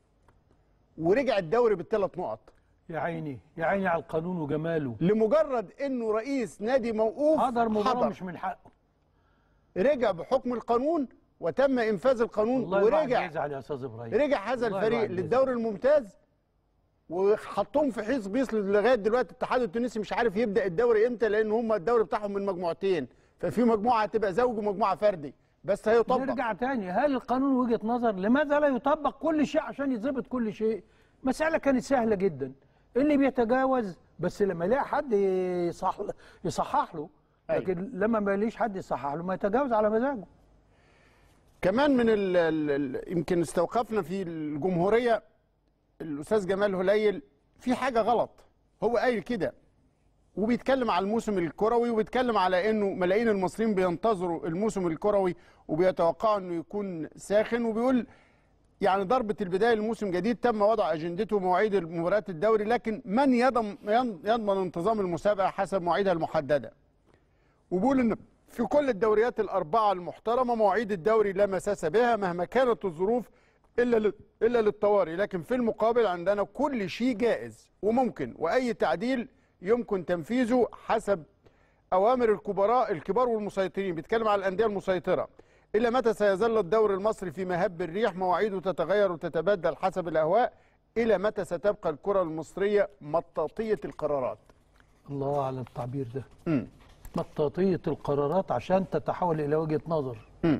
ورجع الدوري بالثلاث نقط يا عيني يا عيني على القانون وجماله لمجرد انه رئيس نادي موقوف حضر مباراه حضر مش من حقه رجع بحكم القانون وتم انفاذ القانون والله الواحد ورجع يزعل يا استاذ ابراهيم رجع هذا والله الفريق الواحد يزعل. للدوري الممتاز وحطهم في حيص بيص لغايه دلوقتي الاتحاد التونسي مش عارف يبدا الدوري امتى لان هم الدوري بتاعهم من مجموعتين ففي مجموعه هتبقى زوج ومجموعه فردي بس هيطبق نرجع تاني هل القانون وجهه نظر لماذا لا يطبق كل شيء عشان يتظبط كل شيء مسألة كانت سهلة جدا اللي بيتجاوز بس لما يلاقي حد يصح يصحح له أيوة. لكن لما ما يلاقيش حد يصحح له ما يتجاوز على مزاجه كمان من ال ال ال يمكن استوقفنا في الجمهوريه الاستاذ جمال هليل في حاجه غلط هو قايل كده وبيتكلم على الموسم الكروي وبيتكلم على انه ملايين المصريين بينتظروا الموسم الكروي وبيتوقعوا انه يكون ساخن وبيقول يعني ضربة البداية لموسم جديد تم وضع أجندته مواعيد مباريات الدوري لكن من يضمن يضمن انتظام المسابقة حسب مواعيدها المحددة وبيقول ان في كل الدوريات الاربعه المحترمه مواعيد الدوري لا مساس بها مهما كانت الظروف الا لل- الا للطوارئ لكن في المقابل عندنا كل شيء جائز وممكن واي تعديل يمكن تنفيذه حسب اوامر الكبراء الكبار والمسيطرين بيتكلم على الانديه المسيطره الى متى سيظل الدوري المصري في مهب الريح مواعيده تتغير وتتبدل حسب الاهواء الى متى ستبقى الكره المصريه مطاطيه القرارات الله على التعبير ده مم. مطاطية القرارات عشان تتحول إلى وجهة نظر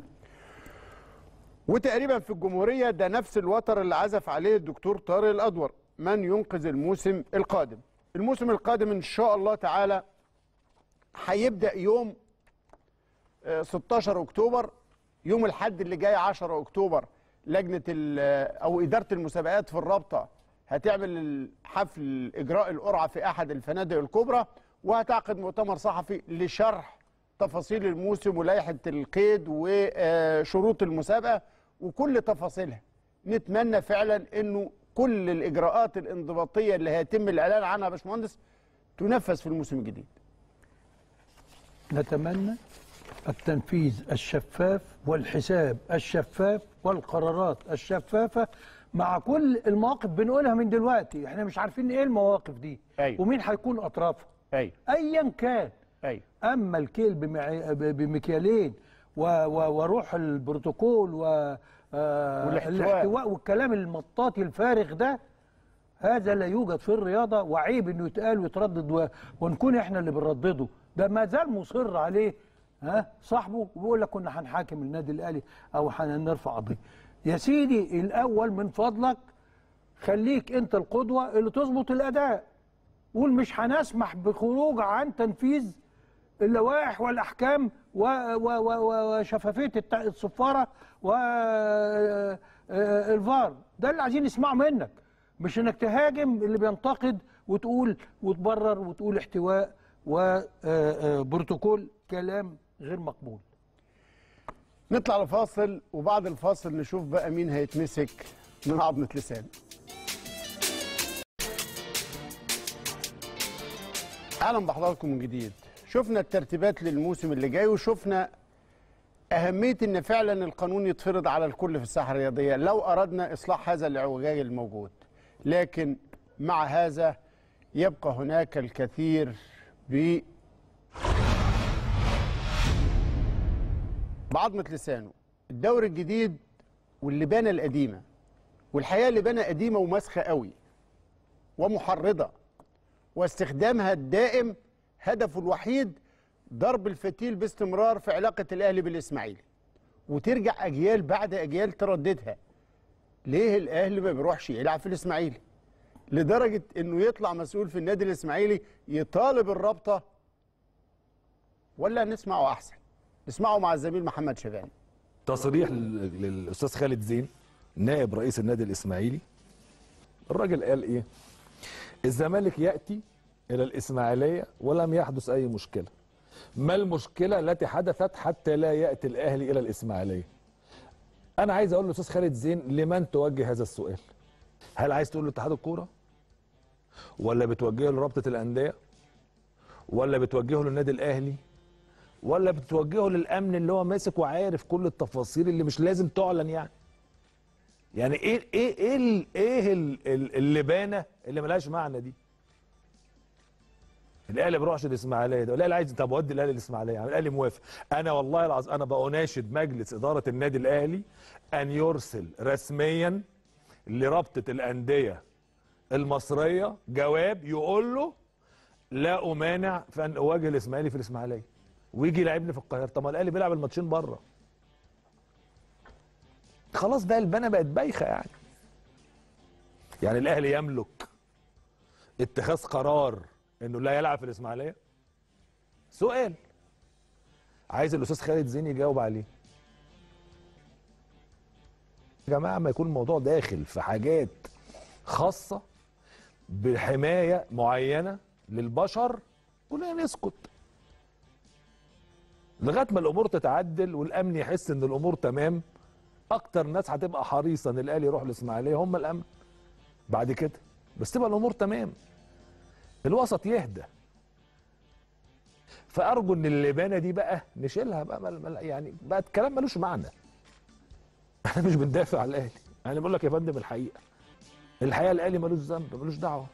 وتقريبا في الجمهورية ده نفس الوتر اللي عزف عليه الدكتور طارق الأدور من ينقذ الموسم القادم الموسم القادم إن شاء الله تعالى هيبدأ يوم آه، 16 أكتوبر يوم الحد اللي جاي 10 أكتوبر لجنة ال- أو إدارة المسابقات في الرابطة هتعمل الحفل إجراء القرعة في أحد الفنادق الكبرى وهتعقد مؤتمر صحفي لشرح تفاصيل الموسم ولائحة القيد وشروط المسابقة وكل تفاصيلها نتمنى فعلا انه كل الاجراءات الانضباطيه اللي هيتم الاعلان عنها يا باشمهندس تنفذ في الموسم الجديد نتمنى التنفيذ الشفاف والحساب الشفاف والقرارات الشفافة مع كل المواقف بنقولها من دلوقتي احنا مش عارفين ايه المواقف دي أيوة. ومين هيكون اطرافها ايوه ايا كان ايوه اما الكيل بمع... ب- بمكيالين و... و... وروح البروتوكول و آه، والاحتواء. الاحتواء والكلام المطاطي الفارغ ده هذا لا يوجد في الرياضه وعيب انه يتقال ويتردد و... ونكون احنا اللي بنردده ده ما زال مصر عليه ها صاحبه وبيقول لك كنا هنحاكم النادي الاهلي او هنرفع قضيه يا سيدي الاول من فضلك خليك انت القدوه اللي تظبط الاداء قول مش هنسمح بخروج عن تنفيذ اللوائح والاحكام و- و- و- وشفافيه الت- الصفاره والفار ده اللي عايزين نسمعه منك مش انك تهاجم اللي بينتقد وتقول وتبرر وتقول احتواء وبروتوكول كلام غير مقبول نطلع لفاصل وبعد الفاصل نشوف بقى مين هيتمسك من عظمه لسان اهلا بحضراتكم من جديد شفنا الترتيبات للموسم اللي جاي وشفنا أهمية إن فعلا القانون يتفرض على الكل في الساحة الرياضية لو أردنا إصلاح هذا الاعوجاج الموجود لكن مع هذا يبقى هناك الكثير ب بعظمة لسانه الدوري الجديد واللبانة القديمة والحقيقة اللبانة قديمة ومسخة قوي ومحرضة واستخدامها الدائم هدفه الوحيد ضرب الفتيل باستمرار في علاقة الأهلي بالإسماعيلي وترجع أجيال بعد أجيال ترددها ليه الأهلي ما بيروحش يلعب في الإسماعيلي لدرجة إنه يطلع مسؤول في النادي الإسماعيلي يطالب الرابطة ولا نسمعه أحسن نسمعه مع الزميل محمد شباني تصريح لل- للاستاذ خالد زين نائب رئيس النادي الاسماعيلي الراجل قال ايه الزمالك ياتي الى الاسماعيليه ولم يحدث اي مشكله ما المشكله التي حدثت حتى لا ياتي الاهلي الى الاسماعيليه انا عايز اقول للاستاذ خالد زين لمن توجه هذا السؤال هل عايز تقول له اتحاد الكوره ولا بتوجهه لرابطه الانديه ولا بتوجهه للنادي الاهلي ولا بتوجهه للامن اللي هو ماسك وعارف كل التفاصيل اللي مش لازم تعلن يعني يعني ايه ايه ايه ال- ايه ال- ال- اللبانه اللي ملهاش معنى دي الاهلي ما بيروحش الاسماعيليه ده الاهلي عايز طب ودي الاهلي الاسماعيليه يعني الاهلي موافق انا والله العظيم انا بأناشد مجلس اداره النادي الاهلي ان يرسل رسميا لرابطه الانديه المصريه جواب يقول له لا امانع في ان اواجه الاسماعيلي في الاسماعيليه ويجي يلعبني في القاهره طب ما الاهلي بيلعب الماتشين بره خلاص بقى البنا بقت بايخه يعني يعني الاهلي يملك اتخاذ قرار انه لا يلعب في الاسماعيليه سؤال عايز الاستاذ خالد زين يجاوب عليه يا جماعه ما يكون الموضوع داخل في حاجات خاصه بحمايه معينه للبشر كلنا نسكت لغايه ما الامور تتعدل والامن يحس ان الامور تمام اكتر ناس هتبقى حريصه ان الاهلي يروح الاسماعيليه هم الامن بعد كده بس تبقى الامور تمام الوسط يهدى فارجو ان اللبانه دي بقى نشيلها بقى مل مل يعني بقى الكلام ملوش معنى احنا مش بندافع على الاهلي انا بقول لك يا فندم الحقيقه الحقيقه الاهلي ملوش ذنب ملوش دعوه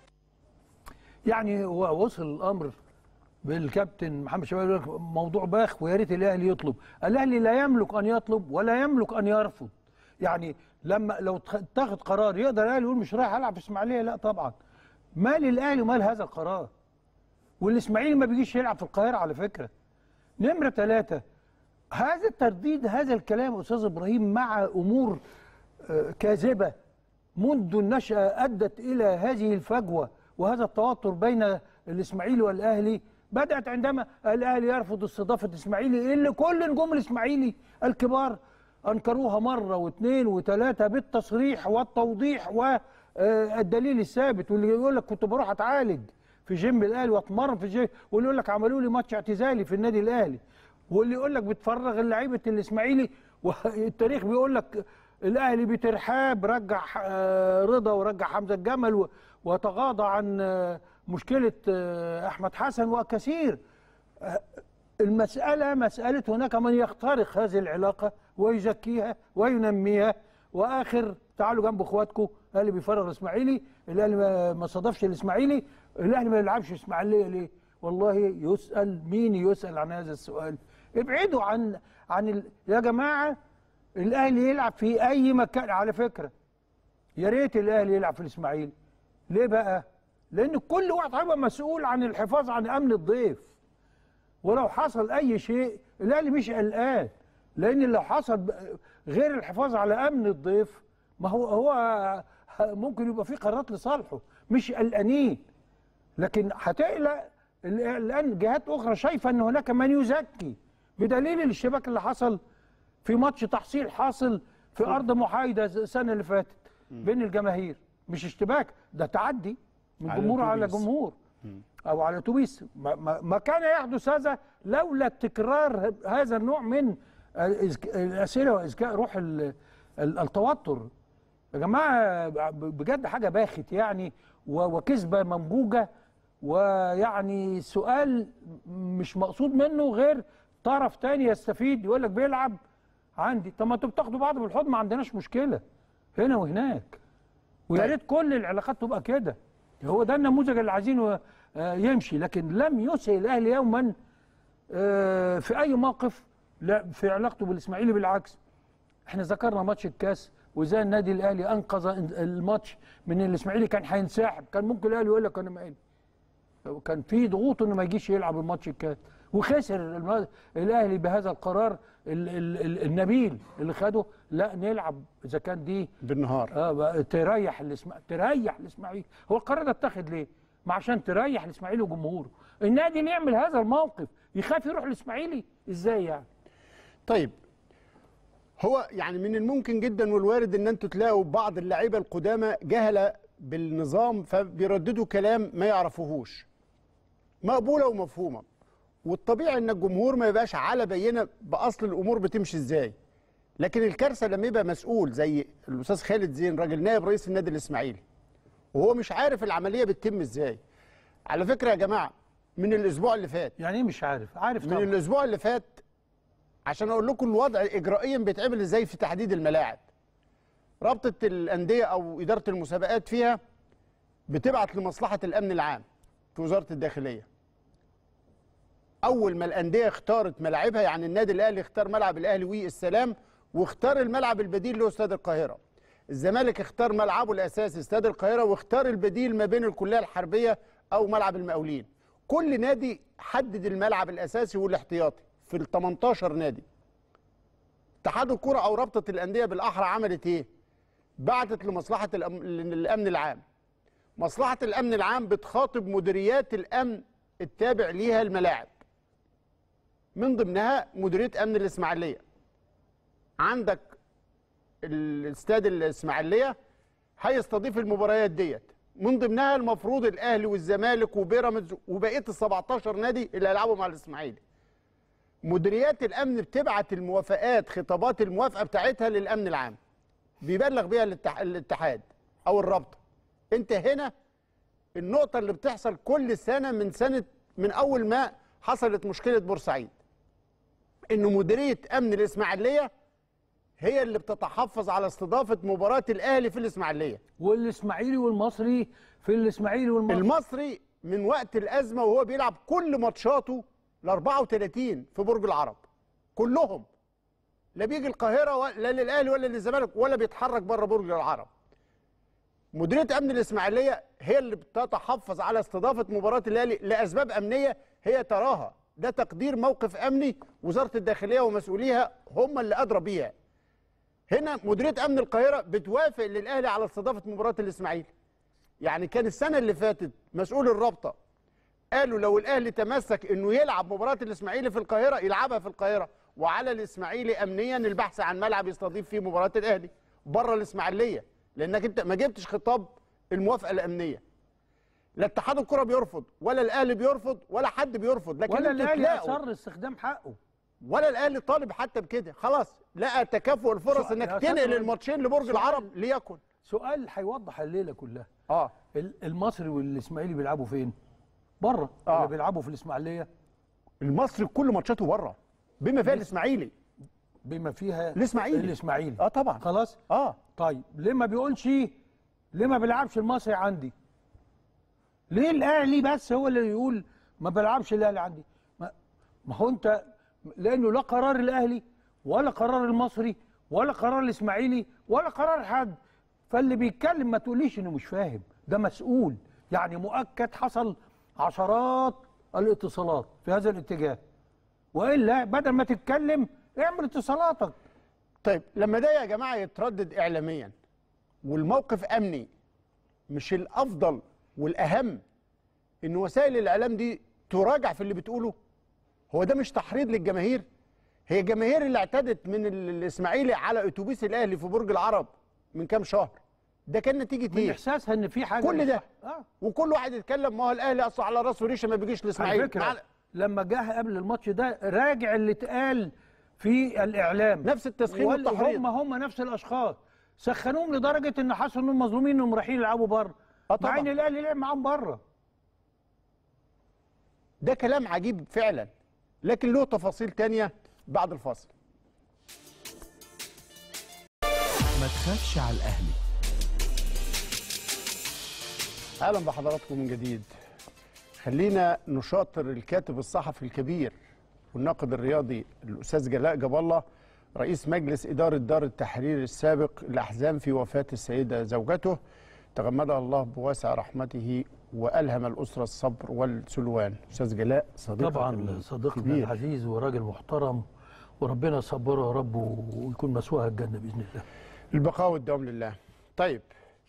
يعني هو وصل الامر بالكابتن محمد شباب يقول لك موضوع باخ ويا ريت الاهلي يطلب الاهلي لا يملك ان يطلب ولا يملك ان يرفض يعني لما لو اتخ- اتخذ قرار يقدر الاهلي يقول مش رايح العب في اسماعيليه لا طبعا مال الاهلي ومال هذا القرار والاسماعيلي ما بيجيش يلعب في القاهره على فكره نمره ثلاثه هذا الترديد هذا الكلام يا استاذ ابراهيم مع امور آه، كاذبه منذ النشأة أدت إلى هذه الفجوة وهذا التوتر بين الإسماعيلي والأهلي بدأت عندما الأهلي يرفض استضافة الإسماعيلي اللي كل نجوم الإسماعيلي الكبار أنكروها مرة واثنين وثلاثة بالتصريح والتوضيح والدليل الثابت واللي يقول لك كنت بروح أتعالج في جيم الأهلي وأتمرن في جيم واللي يقول لك عملوا لي ماتش اعتزالي في النادي الأهلي واللي يقول لك بتفرغ اللعيبة الإسماعيلي والتاريخ بيقول لك الاهلي بترحاب رجع آه، رضا ورجع حمزه الجمل و- وتغاضى عن آه، مشكله آه، احمد حسن وكثير آه، المساله مساله هناك من يخترق هذه العلاقه ويزكيها وينميها واخر تعالوا جنب اخواتكم الاهلي بيفرغ الاسماعيلي الاهلي ما- ما صادفش الاسماعيلي الاهلي ما يلعبش اسماعيليه ليه والله يسال مين يسال عن هذا السؤال ابعدوا عن عن ال... يا جماعه الاهلي يلعب في اي مكان على فكره يا ريت الاهلي يلعب في الاسماعيلي ليه بقى لان كل واحد هيبقى مسؤول عن الحفاظ عن امن الضيف ولو حصل اي شيء الاهلي مش قلقان لان لو حصل ب- غير الحفاظ على امن الضيف ما هو هو ممكن يبقى في قرارات لصالحه مش قلقانين لكن هتقلق ال- الان جهات اخرى شايفه ان هناك من يزكي بدليل الاشتباك اللي حصل في ماتش تحصيل حاصل في ارض محايده السنه اللي فاتت بين الجماهير مش اشتباك ده تعدي من على جمهور على الأتوبيس. جمهور او على اتوبيس ما, ما, ما كان يحدث هذا لولا تكرار ه- هذا النوع من الإزك- الاسئله واذكاء روح ال- ال- التوتر يا جماعه ب- بجد حاجه باخت يعني و- وكذبه منبوجه ويعني سؤال مش مقصود منه غير طرف تاني يستفيد يقول لك بيلعب عندي طب ما انتوا بتاخدوا بعض بالحضن ما عندناش مشكله هنا وهناك ويا ريت كل العلاقات تبقى كده هو ده النموذج اللي عايزينه آه، يمشي لكن لم يسئ الاهلي يوما آه، في اي موقف لا في علاقته بالاسماعيلي بالعكس احنا ذكرنا ماتش الكاس وازاي النادي الاهلي انقذ الماتش من الاسماعيلي كان هينسحب كان ممكن الاهلي يقول لك انا مالي كان في ضغوط انه ما يجيش يلعب الماتش الكاس وخسر الم- الاهلي بهذا القرار ال ال ال النبيل اللي خده لا نلعب اذا كان دي بالنهار اه بقى تريح الاسماعيلي تريح الاسماعيلي هو القرار ده اتخذ ليه؟ ما عشان تريح الاسماعيلي وجمهوره النادي اللي يعمل هذا الموقف يخاف يروح الاسماعيلي ازاي يعني؟ طيب هو يعني من الممكن جدا والوارد ان انتوا تلاقوا بعض اللعيبه القدامى جهله بالنظام فبيرددوا كلام ما يعرفوهوش مقبوله ومفهومه والطبيعي ان الجمهور ما يبقاش على بينه باصل الامور بتمشي ازاي لكن الكارثه لما يبقى مسؤول زي الاستاذ خالد زين راجل نائب رئيس النادي الاسماعيلي وهو مش عارف العمليه بتتم ازاي على فكره يا جماعه من الاسبوع اللي فات يعني ايه مش عارف؟ عارف من طبعا الاسبوع اللي فات عشان اقول لكم الوضع اجرائيا بيتعمل ازاي في تحديد الملاعب رابطه الانديه او اداره المسابقات فيها بتبعت لمصلحه الامن العام في وزاره الداخليه اول ما الانديه اختارت ملاعبها يعني النادي الاهلي اختار ملعب الاهلي والسلام واختار الملعب البديل اللي هو استاد القاهره الزمالك اختار ملعبه الاساسي استاد القاهره واختار البديل ما بين الكليه الحربيه او ملعب المقاولين كل نادي حدد الملعب الاساسي والاحتياطي في ال 18 نادي اتحاد الكره او رابطه الانديه بالاحرى عملت ايه بعتت لمصلحه الأم- الامن العام مصلحه الامن العام بتخاطب مديريات الامن التابع ليها الملاعب من ضمنها مديريه امن الاسماعيليه عندك الاستاد الاسماعيليه هيستضيف المباريات ديت من ضمنها المفروض الاهلي والزمالك وبيراميدز وبقيه ال 17 نادي اللي هيلعبوا مع الاسماعيلي مديريات الامن بتبعت الموافقات خطابات الموافقه بتاعتها للامن العام بيبلغ بيها الاتح- الاتحاد او الرابطه انت هنا النقطه اللي بتحصل كل سنه من سنه من اول ما حصلت مشكله بورسعيد ان مديريه امن الاسماعيليه هي اللي بتتحفظ على استضافه مباراه الاهلي في الاسماعيليه والاسماعيلي والمصري في الاسماعيلي والمصري المصري من وقت الازمه وهو بيلعب كل ماتشاته ل 34 في برج العرب كلهم لا بيجي القاهره ولا للاهلي ولا للزمالك ولا بيتحرك بره برج العرب مديريه امن الاسماعيليه هي اللي بتتحفظ على استضافه مباراه الاهلي لاسباب امنيه هي تراها ده تقدير موقف امني وزاره الداخليه ومسؤوليها هم اللي ادرى بيها هنا مديريه امن القاهره بتوافق للاهلي على استضافه مباراه الاسماعيلي يعني كان السنه اللي فاتت مسؤول الرابطه قالوا لو الاهلي تمسك انه يلعب مباراه الاسماعيلي في القاهره يلعبها في القاهره وعلى الاسماعيلي امنيا البحث عن ملعب يستضيف فيه مباراه الاهلي بره الاسماعيليه لانك انت ما جبتش خطاب الموافقه الامنيه لا اتحاد الكره بيرفض ولا الاهلي بيرفض ولا حد بيرفض لكن ولا انتوا الاهلي تلاقوا اصر استخدام حقه ولا الاهلي طالب حتى بكده خلاص لقى تكافؤ الفرص سؤال- انك يا تنقل سيدي، الماتشين لبرج سؤال. العرب ليكن سؤال هيوضح الليله كلها اه ال- المصري والاسماعيلي بيلعبوا فين بره آه. ولا بيلعبوا في الاسماعيليه المصري كل ماتشاته بره بما فيها الاسماعيلي بما فيها الإسماعيلي. الاسماعيلي اه طبعا خلاص اه طيب ليه ما بيقولش ليه ما بيلعبش المصري عندي ليه الاهلي بس هو اللي يقول ما بلعبش الاهلي عندي ما, ما هو انت لانه لا قرار الاهلي ولا قرار المصري ولا قرار الاسماعيلي ولا قرار حد فاللي بيتكلم ما تقوليش انه مش فاهم ده مسؤول يعني مؤكد حصل عشرات الاتصالات في هذا الاتجاه والا بدل ما تتكلم اعمل اتصالاتك طيب لما ده يا جماعه يتردد اعلاميا والموقف امني مش الافضل والاهم ان وسائل الاعلام دي تراجع في اللي بتقوله هو ده مش تحريض للجماهير هي الجماهير اللي اعتدت من ال- الاسماعيلي على اتوبيس الاهلي في برج العرب من كام شهر ده كان نتيجه من ايه احساسها ان في حاجه كل مش ده صح. اه وكل واحد يتكلم ما هو الاهلي اصلا على راسه ريشه ما بيجيش على الاسماعيلي فكره مع- لما جه قبل الماتش ده راجع اللي اتقال في الاعلام نفس التسخين وال- والتحريض. هم هم نفس الاشخاص سخنوهم لدرجه ان حسوا انهم مظلومين انهم رايحين يلعبوا بره آه طبعا. مع ان الاهلي لعب معاهم بره ده كلام عجيب فعلا لكن له تفاصيل تانية بعد الفاصل ما تخافش على الأهلي اهلا بحضراتكم من جديد خلينا نشاطر الكاتب الصحفي الكبير والناقد الرياضي الاستاذ جلاء جاب الله رئيس مجلس اداره دار التحرير السابق الاحزان في وفاه السيده زوجته تغمدها الله بواسع رحمته والهم الاسره الصبر والسلوان استاذ جلاء صديق طبعا صديقنا كبير. العزيز وراجل محترم وربنا يصبره يا رب ويكون مسواها الجنه باذن الله البقاء والدوام لله طيب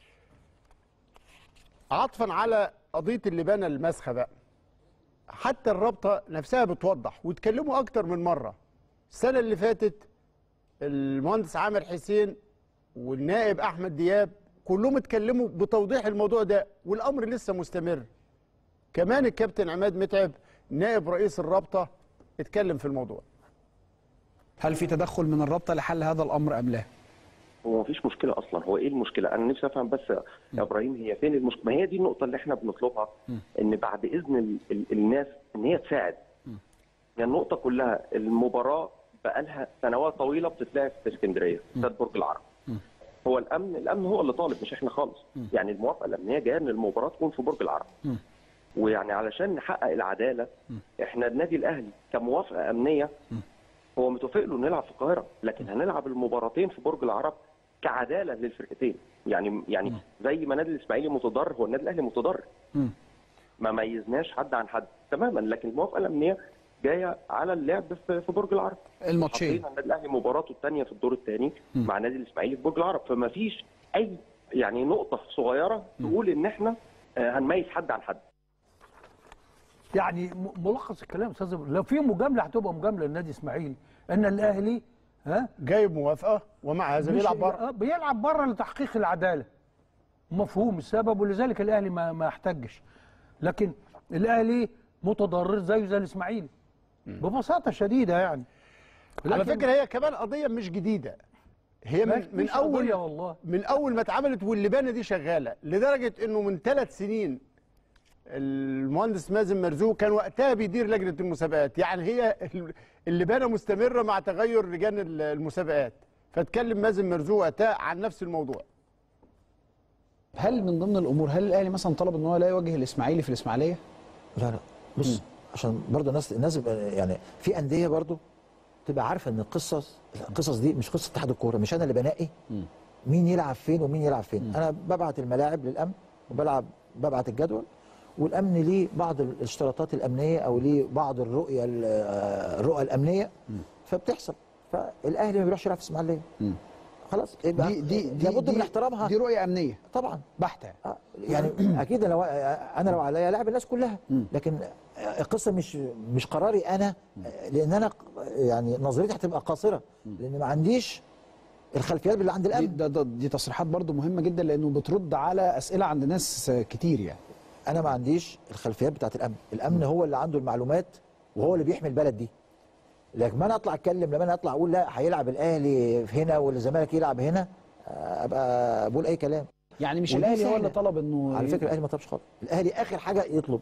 عطفا على قضيه اللبانه المسخه بقى حتى الرابطه نفسها بتوضح واتكلموا اكتر من مره السنه اللي فاتت المهندس عامر حسين والنائب احمد دياب كلهم اتكلموا بتوضيح الموضوع ده والامر لسه مستمر كمان الكابتن عماد متعب نائب رئيس الرابطه اتكلم في الموضوع هل في تدخل من الرابطه لحل هذا الامر ام لا؟ هو مفيش مشكله اصلا هو ايه المشكله انا نفسي افهم بس يا ابراهيم هي فين المشكله ما هي دي النقطه اللي احنا بنطلبها ان بعد اذن ال ال الناس ان هي تساعد يعني النقطه كلها المباراه بقالها سنوات طويله بتتلعب في اسكندريه استاد برج العرب هو الامن الامن هو اللي طالب مش احنا خالص يعني الموافقه الامنيه جايه ان المباراه تكون في برج العرب ويعني علشان نحقق العداله احنا النادي الاهلي كموافقه امنيه هو متوافق له نلعب في القاهره لكن هنلعب المباراتين في برج العرب كعداله للفرقتين يعني يعني زي ما نادي الاسماعيلي متضرر هو النادي الاهلي متضرر ما ميزناش حد عن حد تماما لكن الموافقه الامنيه جايه على اللعب في في برج العرب الماتشين. حطينا النادي الاهلي مباراته الثانيه في الدور الثاني مع نادي الاسماعيلي في برج العرب فما فيش اي يعني نقطه صغيره تقول ان احنا آه، هنميز حد عن حد يعني م- ملخص الكلام يا استاذ إبراهيم، لو في مجامله هتبقى مجامله للنادي الاسماعيلي ان الاهلي ها جايب موافقه ومع هذا مش- بيلعب بره آه، بيلعب بره لتحقيق العداله مفهوم السبب ولذلك الاهلي ما ما احتجش لكن الاهلي متضرر زيه زي الاسماعيلي ببساطه شديده يعني على لكن فكره هي كمان قضيه مش جديده هي ما من من فيش قضية اول والله. من اول ما اتعملت واللبانه دي شغاله لدرجه انه من ثلاث سنين المهندس مازن مرزوق كان وقتها بيدير لجنه المسابقات يعني هي اللبانه مستمره مع تغير لجان المسابقات فاتكلم مازن مرزوق وقتها عن نفس الموضوع هل من ضمن الامور هل الاهلي مثلا طلب ان هو لا يواجه الاسماعيلي في الاسماعيليه؟ لا لا بص عشان برضه الناس الناس يبقى- يعني في انديه برضه تبقى عارفه ان القصص القصص دي مش قصه اتحاد الكوره مش انا اللي بنقي مين يلعب فين ومين يلعب فين انا ببعت الملاعب للامن وبلعب ببعت الجدول والامن ليه بعض الاشتراطات الامنيه او ليه بعض الرؤيه ال- الرؤى الامنيه فبتحصل فالاهلي ما بيروحش يلعب في اسماعيليه خلاص يبقى دي دي دي لابد دي من احترامها دي رؤيه امنيه طبعا بحته آه، يعني اكيد لو انا لو عليا العب الناس كلها لكن القصه مش مش قراري انا لان انا يعني نظريتي هتبقى قاصره لان ما عنديش الخلفيات اللي عند دي, الامن ده ده دي تصريحات برضو مهمه جدا لانه بترد على اسئله عند ناس كتير يعني انا ما عنديش الخلفيات بتاعت الامن الامن هو اللي عنده المعلومات وهو اللي بيحمي البلد دي لكن ما انا اطلع اتكلم لما انا اطلع اقول لا هيلعب الاهلي هنا والزمالك يلعب هنا آه، ابقى بقول اي كلام يعني مش ودي الاهلي هو سهلة. اللي طلب انه على فكره الاهلي ما طلبش خالص الاهلي اخر حاجه يطلب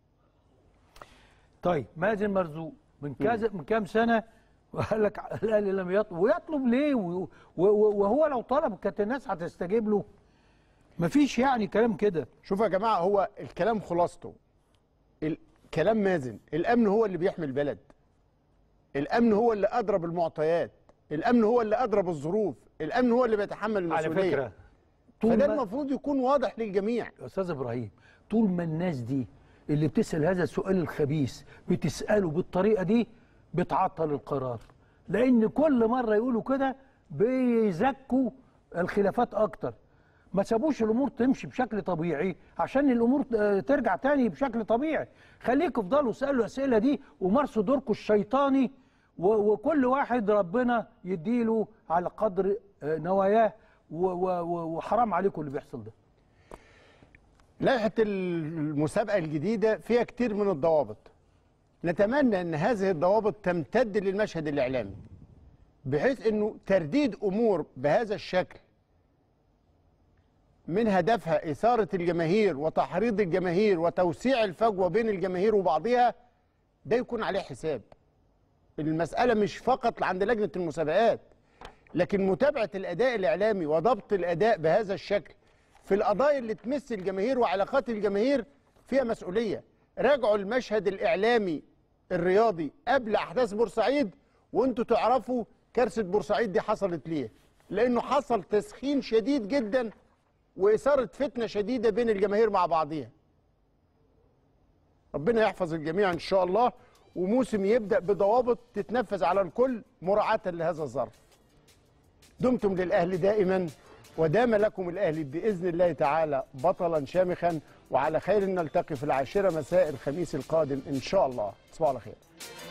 طيب مازن مرزوق من كذا من كام سنه وقال لك الاهلي لم يطلب ويطلب ليه و- و- و- وهو لو طلب كانت الناس هتستجيب له مفيش يعني كلام كده شوفوا يا جماعه هو الكلام خلاصته الكلام مازن الامن هو اللي بيحمي البلد الامن هو اللي ادرى بالمعطيات الامن هو اللي ادرى بالظروف الامن هو اللي بيتحمل على المسؤوليه فكره طول فده ما المفروض يكون واضح للجميع يا استاذ ابراهيم طول ما الناس دي اللي بتسال هذا السؤال الخبيث بتساله بالطريقه دي بتعطل القرار لان كل مره يقولوا كده بيزكوا الخلافات اكتر ما سابوش الامور تمشي بشكل طبيعي عشان الامور آه، ترجع تاني بشكل طبيعي خليكم افضلوا اسالوا الاسئله دي ومارسوا دوركم الشيطاني و- وكل واحد ربنا يديله على قدر آه، نواياه و- و- و- وحرام عليكم اللي بيحصل ده لائحه المسابقه الجديده فيها كتير من الضوابط نتمنى ان هذه الضوابط تمتد للمشهد الاعلامي بحيث انه ترديد امور بهذا الشكل من هدفها اثاره الجماهير وتحريض الجماهير وتوسيع الفجوه بين الجماهير وبعضها ده يكون عليه حساب المساله مش فقط عند لجنه المسابقات لكن متابعه الاداء الاعلامي وضبط الاداء بهذا الشكل في القضايا اللي تمس الجماهير وعلاقات الجماهير فيها مسؤوليه راجعوا المشهد الاعلامي الرياضي قبل احداث بورسعيد وانتوا تعرفوا كارثه بورسعيد دي حصلت ليه لانه حصل تسخين شديد جدا واثاره فتنه شديده بين الجماهير مع بعضها ربنا يحفظ الجميع ان شاء الله وموسم يبدا بضوابط تتنفذ على الكل مراعاه لهذا الظرف دمتم للاهلي دائما ودام لكم الاهلي باذن الله تعالى بطلا شامخا وعلى خير نلتقي في العاشره مساء الخميس القادم ان شاء الله تصبحوا على خير